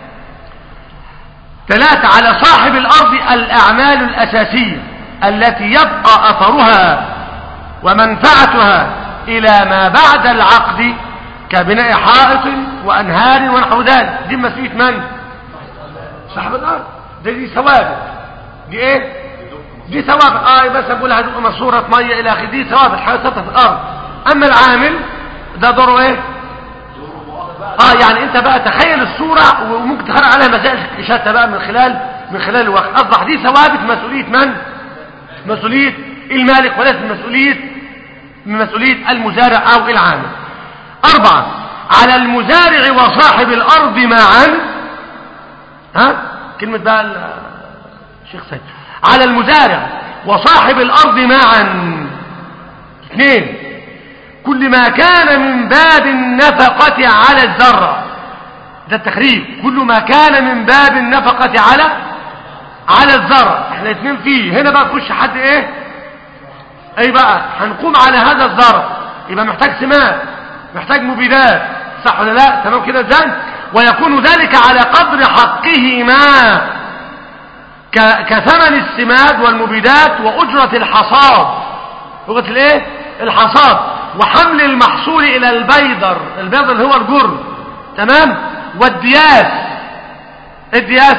ثلاثة على صاحب الأرض الأعمال الأساسية التي يبقى أثرها ومنفعتها إلى ما بعد العقد كبناء حائط وأنهار ونحو ذلك دي مسؤولية من؟ صاحب الأرض دي, دي ثوابت دي إيه؟ دي ثوابت آه بس أقول هتبقى ماسورة مية إلى آخره دي ثوابت حاجة ثابتة في الأرض أما العامل ده دوره إيه؟ اه يعني انت بقى تخيل الصورة وممكن تخرج عليها مسائل شتى بقى من خلال من خلال الوقت اصبح دي ثوابت مسؤولية من مسؤولية المالك وليس من مسؤولية من مسؤولية المزارع او العامل اربعة على المزارع وصاحب الارض معا ها كلمة بقى ال- الشيخ سيد على المزارع وصاحب الارض معا اثنين كل ما كان من باب النفقة على الزرع ده التخريج كل ما كان من باب النفقة على على الزرع احنا اتنين فيه هنا بقى تخش حد ايه اي بقى هنقوم على هذا الزرع يبقى محتاج سماد محتاج مبيدات صح ولا لا تمام كده ازاي ويكون ذلك على قدر حقهما ك- كثمن السماد والمبيدات وأجرة الحصاد لغة الايه الحصاد وحمل المحصول الى البيدر البيدر اللي هو الجر تمام والدياس الدياس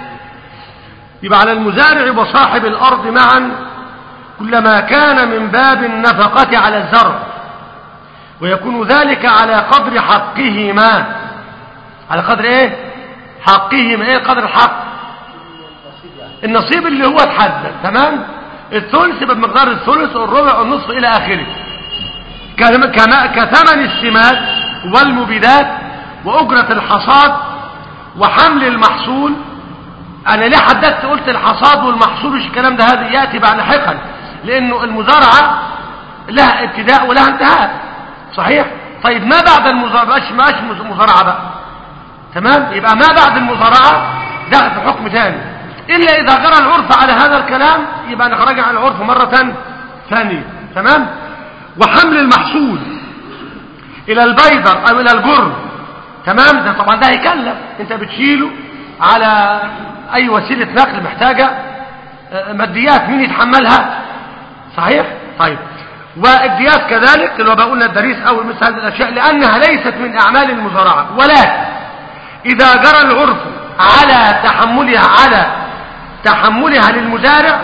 يبقى على المزارع وصاحب الارض معا كلما كان من باب النفقة على الزرع ويكون ذلك على قدر حقهما على قدر ايه حقهما ايه قدر الحق النصيب اللي هو اتحدد تمام الثلث يبقى بمقدار الثلث والربع والنصف الى اخره كما- كما- كثمن السمات والمبيدات واجرة الحصاد وحمل المحصول انا ليه حددت قلت الحصاد والمحصول مش الكلام ده هذا ياتي بعد لاحقا لانه المزارعه لها ابتداء ولها انتهاء صحيح طيب ما بعد المزارعه مش مش مزارعه بقى تمام يبقى ما بعد المزارعه دخل في حكم ثاني الا اذا جرى العرف على هذا الكلام يبقى نخرج عن العرف مره ثانيه تمام وحمل المحصول الى البيدر او الى الجر تمام ده طبعا ده هيكلف انت بتشيله على اي وسيله نقل محتاجه آه، ماديات مين يتحملها صحيح طيب والدياس كذلك اللي هو بقولنا الدريس او مثل هذه الاشياء لانها ليست من اعمال المزارعه ولكن اذا جرى العرف على تحملها على تحملها للمزارع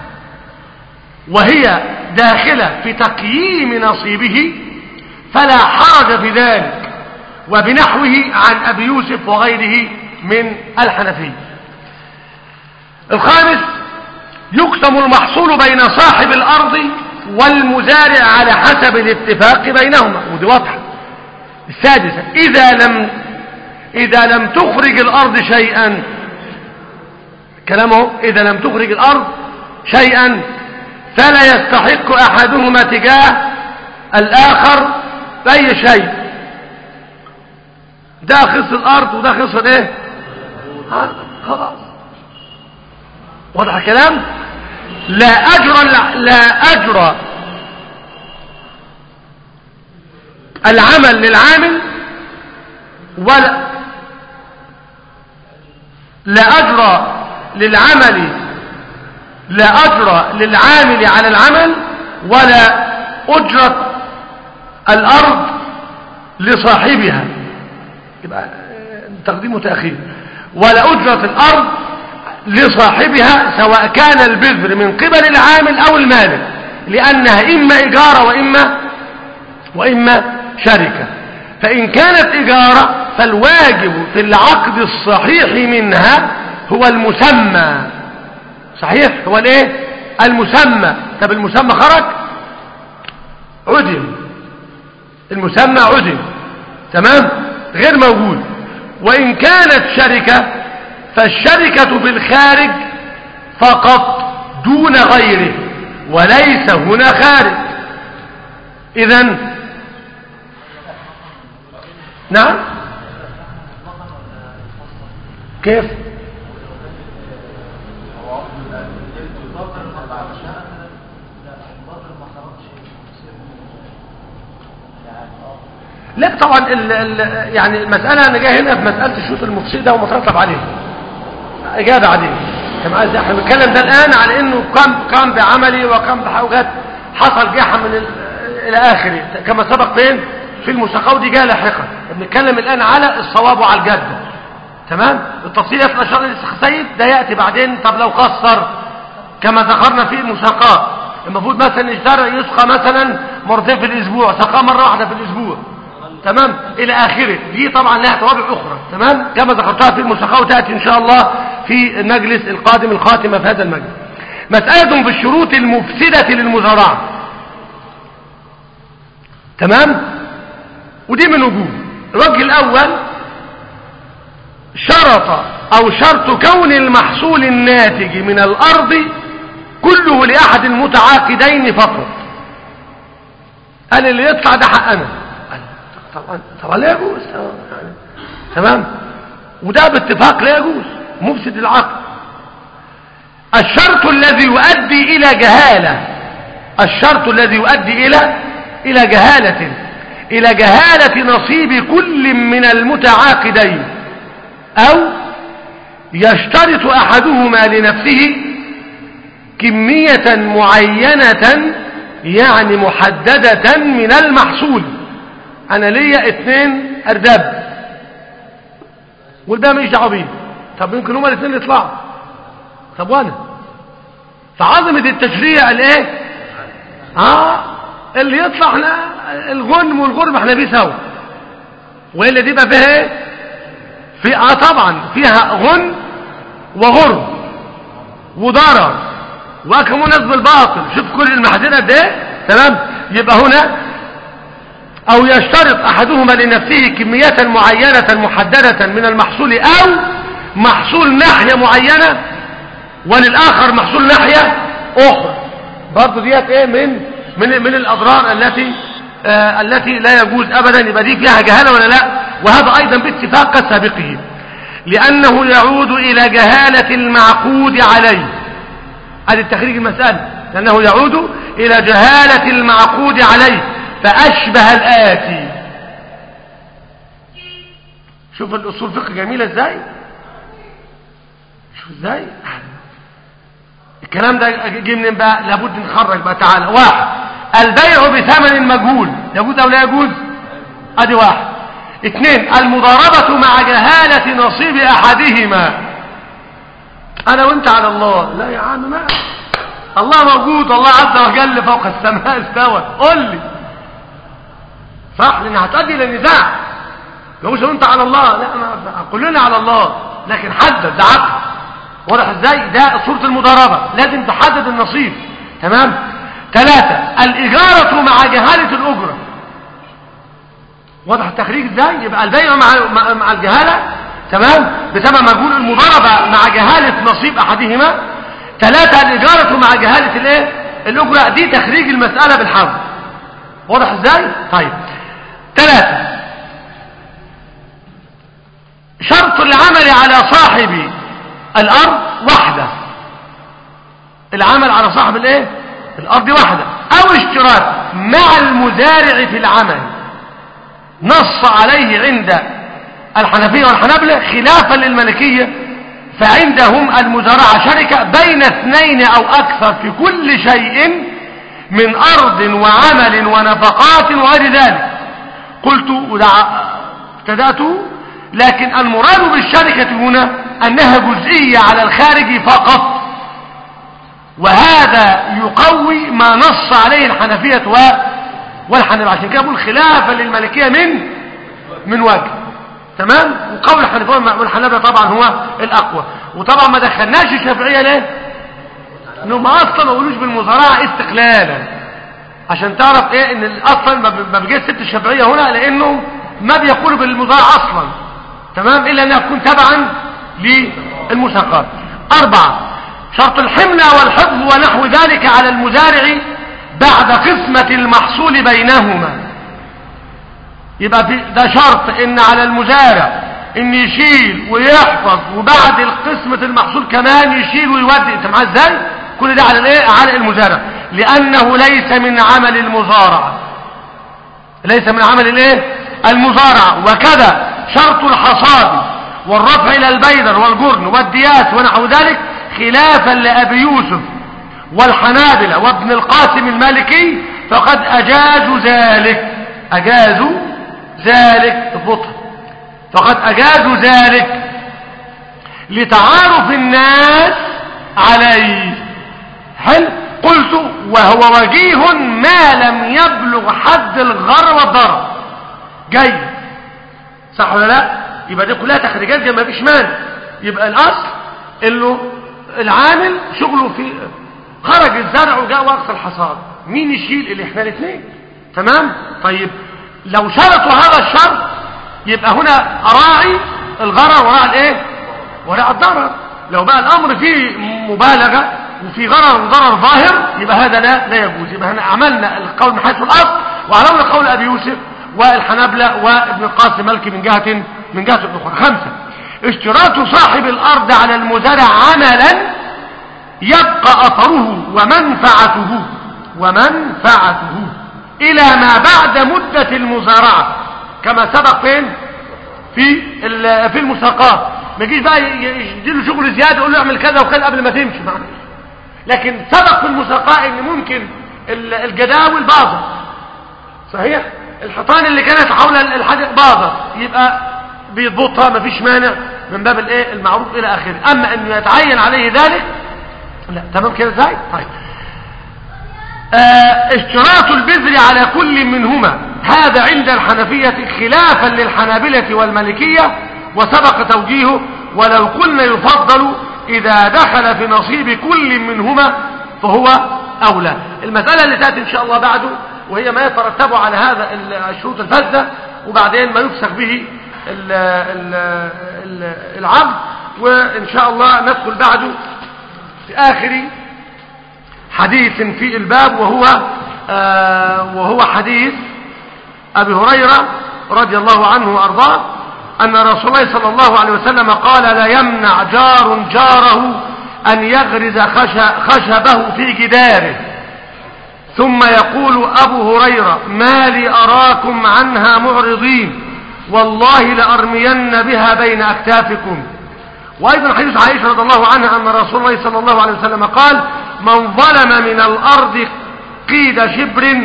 وهي داخلة في تقييم نصيبه فلا حرج في ذلك وبنحوه عن أبي يوسف وغيره من الحنفية الخامس يقسم المحصول بين صاحب الأرض والمزارع على حسب الاتفاق بينهما ودي واضحة السادسة إذا لم إذا لم تخرج الأرض شيئا كلامه إذا لم تخرج الأرض شيئا فلا يستحق أحدهما تجاه الآخر أي شيء ده خص الأرض وده خص الايه ها، خلاص واضح الكلام لا أجر لا أجر العمل للعامل ولا لا أجر للعمل لا أجر للعامل على العمل ولا أجرة الأرض لصاحبها يبقى تقديم وتأخير ولا أجرة الأرض لصاحبها سواء كان البذر من قبل العامل أو المالك لأنها إما إجارة وإما وإما شركة فإن كانت إجارة فالواجب في العقد الصحيح منها هو المسمى صحيح هو الايه المسمى طب المسمى خرج عدم المسمى عدم تمام غير موجود وإن كانت شركة فالشركة بالخارج فقط دون غيره وليس هنا خارج إذا نعم كيف لا طبعا ال ال يعني المسألة أنا جاي هنا في مسألة الشوط المفسدة ومترتب عليه إجابة عليه كما عايز احنا بنتكلم ده الآن على إنه قام قام بعملي وقام بحاجات حصل جاحة من ال إلى آخره كما سبق فين في المساقة ودي جاء لاحقا بنتكلم الآن على الصواب وعلى الجدة تمام التفصيل في الأشهر السيد ده يأتي بعدين طب لو قصر كما ذكرنا في المساقات المفروض مثلا يشترى يسقى مثلا مرتين في الأسبوع سقاه مرة واحدة في الأسبوع تمام الى اخره دي طبعا لها توابع اخرى تمام كما ذكرتها في المساقة وتأتي ان شاء الله في المجلس القادم الخاتمة في هذا المجلس مسألة في الشروط المفسدة للمزارعة تمام ودي من وجوه الوجه الاول شرط او شرط كون المحصول الناتج من الارض كله لاحد المتعاقدين فقط قال اللي يطلع ده حقنا طبعا طبعا لا يجوز يعني تمام وده باتفاق لا يجوز مفسد العقل الشرط الذي يؤدي الى جهالة الشرط الذي يؤدي الى الى جهالة الى جهالة نصيب كل من المتعاقدين او يشترط احدهما لنفسه كمية معينة يعني محددة من المحصول انا ليا اتنين ارداب والباقي مش دعوه بيه طب يمكن هما الاثنين يطلعوا طب وانا فعظمه التشريع الايه اه اللي يطلع احنا الغنم والغرب احنا بيه سوا والا دي بقى فيها ايه في اه طبعا فيها غن وغرب وضرر واكمل ناس بالباطل شوف كل المحاذير قد ايه تمام يبقى هنا او يشترط احدهما لنفسه كمية معينة محددة من المحصول او محصول ناحية معينة وللاخر محصول ناحية اخرى برضو ديت ايه من من من الاضرار التي آه التي لا يجوز ابدا يبقى دي فيها جهالة ولا لا وهذا ايضا باتفاق سابقه لانه يعود الى جهالة المعقود عليه هذه التخريج المسألة لانه يعود الى جهالة المعقود عليه فأشبه الآتي شوف الأصول فقه جميلة ازاي شوف ازاي الكلام ده جه منين بقى لابد نخرج بقى تعالى واحد البيع بثمن مجهول يجوز او لا يجوز ادي واحد اثنين المضاربة مع جهالة نصيب احدهما انا وانت على الله لا يا عم ما الله موجود الله عز وجل فوق السماء استوى قل لي صح لان هتؤدي الى نزاع لو مش انت على الله لا ما كلنا على الله لكن حدد ده عقل واضح ازاي ده صورة المضاربة لازم تحدد النصيب تمام ثلاثة الإجارة مع جهالة الأجرة واضح التخريج ازاي يبقى البيع مع مع- مع الجهالة تمام بسبب مجهول المضاربة مع جهالة نصيب أحدهما ثلاثة الإجارة مع جهالة الايه الأجرة دي تخريج المسألة بالحرب واضح ازاي طيب ثلاثة شرط العمل على صاحب الأرض وحده العمل على صاحب الايه الأرض وحده أو اشتراك مع المزارع في العمل نص عليه عند الحنفية والحنابلة خلافا للملكية فعندهم المزارعة شركة بين اثنين أو أكثر في كل شيء من أرض وعمل ونفقات وغير ذلك قلت ودع- ابتدأت لكن المراد بالشركة هنا أنها جزئية على الخارج فقط وهذا يقوي ما نص عليه الحنفية و... والحنابلة عشان كده بقول خلافا للمالكية من من وجه تمام وقول الحنفية والحنابلة طبعا هو الأقوى وطبعا ما دخلناش الشافعية ليه انهم اصلا ما بيقولوش بالمزارعة استقلالا عشان تعرف ايه ان اصلا ما ب- ما بيجيش ست الشافعية هنا لانه ما بيقولوا بالمزارعة اصلا تمام الا انها تكون تبعا للمساقات اربعة شرط الحملة والحفظ ونحو ذلك على المزارع بعد قسمة المحصول بينهما يبقى في ده شرط ان على المزارع ان يشيل ويحفظ وبعد قسمة المحصول كمان يشيل ويودي انت معاه ازاي كل ده على الايه على المزارع لانه ليس من عمل المزارعة ليس من عمل الايه المزارعة وكذا شرط الحصاد والرفع الى البيدر والجرن والدياس ونحو ذلك خلافا لابي يوسف والحنابلة وابن القاسم المالكي فقد اجازوا ذلك اجازوا ذلك اضبطها فقد اجازوا ذلك لتعارف الناس عليه هل قلت وهو وجيه ما لم يبلغ حد الغر والضرر جاي صح ولا لا يبقى دي كلها تخريجات زي ما فيش مانع يبقى الاصل انه العامل شغله في خرج الزرع وجاء وقت الحصاد مين يشيل اللي احنا الاثنين تمام طيب لو شرطوا هذا الشرط يبقى هنا اراعي الغرر وراء الايه وراء الضرر لو بقى الامر فيه مبالغه وفي غرر وضرر ظاهر يبقى هذا لا لا يجوز يبقى هنا عملنا القول من حيث الاصل وعلمنا قول ابي يوسف والحنابلة وابن القاسم مالكي من جهة من جهة اخرى خمسة اشتراط صاحب الارض على المزارع عملا يبقى اثره ومنفعته ومنفعته الى ما بعد مدة المزارعة كما سبق فين في ال- في المساقات ما يجيش بقى ي- يديله شغل زياده يقول له اعمل كذا وكذا قبل ما تمشي معنا لكن سبق في المساقات ان ممكن ال- الجداول باظت صحيح الحيطان اللي كانت حول الحاجة باظت يبقى بيضبطها مفيش مانع من باب الايه المعروف الى اخره اما انه يتعين عليه ذلك لا تمام كده ازاي طيب آه، اشتراط البذر على كل منهما هذا عند الحنفية خلافا للحنابلة والمالكية وسبق توجيهه ولو قلنا يفضل إذا دخل في نصيب كل منهما فهو أولى المسألة اللي تأتي إن شاء الله بعده وهي ما يترتب على هذا ال- الشروط الفاسدة وبعدين ما يفسخ به ال- ال- ال- العقد وإن شاء الله ندخل بعده في آخر حديث في الباب وهو آه وهو حديث أبي هريرة رضي الله عنه وأرضاه أن رسول الله صلى الله عليه وسلم قال لا يمنع جار جاره أن يغرز خش- خشبه في جداره ثم يقول أبو هريرة ما لي أراكم عنها معرضين والله لأرمين بها بين أكتافكم وأيضا حديث عائشة رضي الله عنها أن رسول الله صلى الله عليه وسلم قال من ظلم من الأرض قيد شبر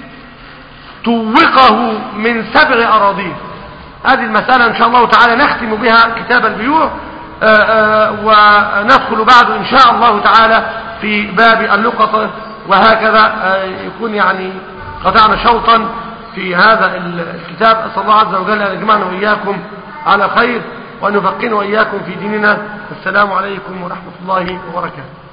توقه من سبع أراضين هذه المسألة إن شاء الله تعالى نختم بها كتاب البيوع آه، آه، وندخل بعد إن شاء الله تعالى في باب اللقطة وهكذا آه، يكون يعني قطعنا شوطا في هذا الكتاب أسأل الله عز وجل أن يجمعنا وإياكم على خير وأن يفقنا وإياكم في ديننا السلام عليكم ورحمة الله وبركاته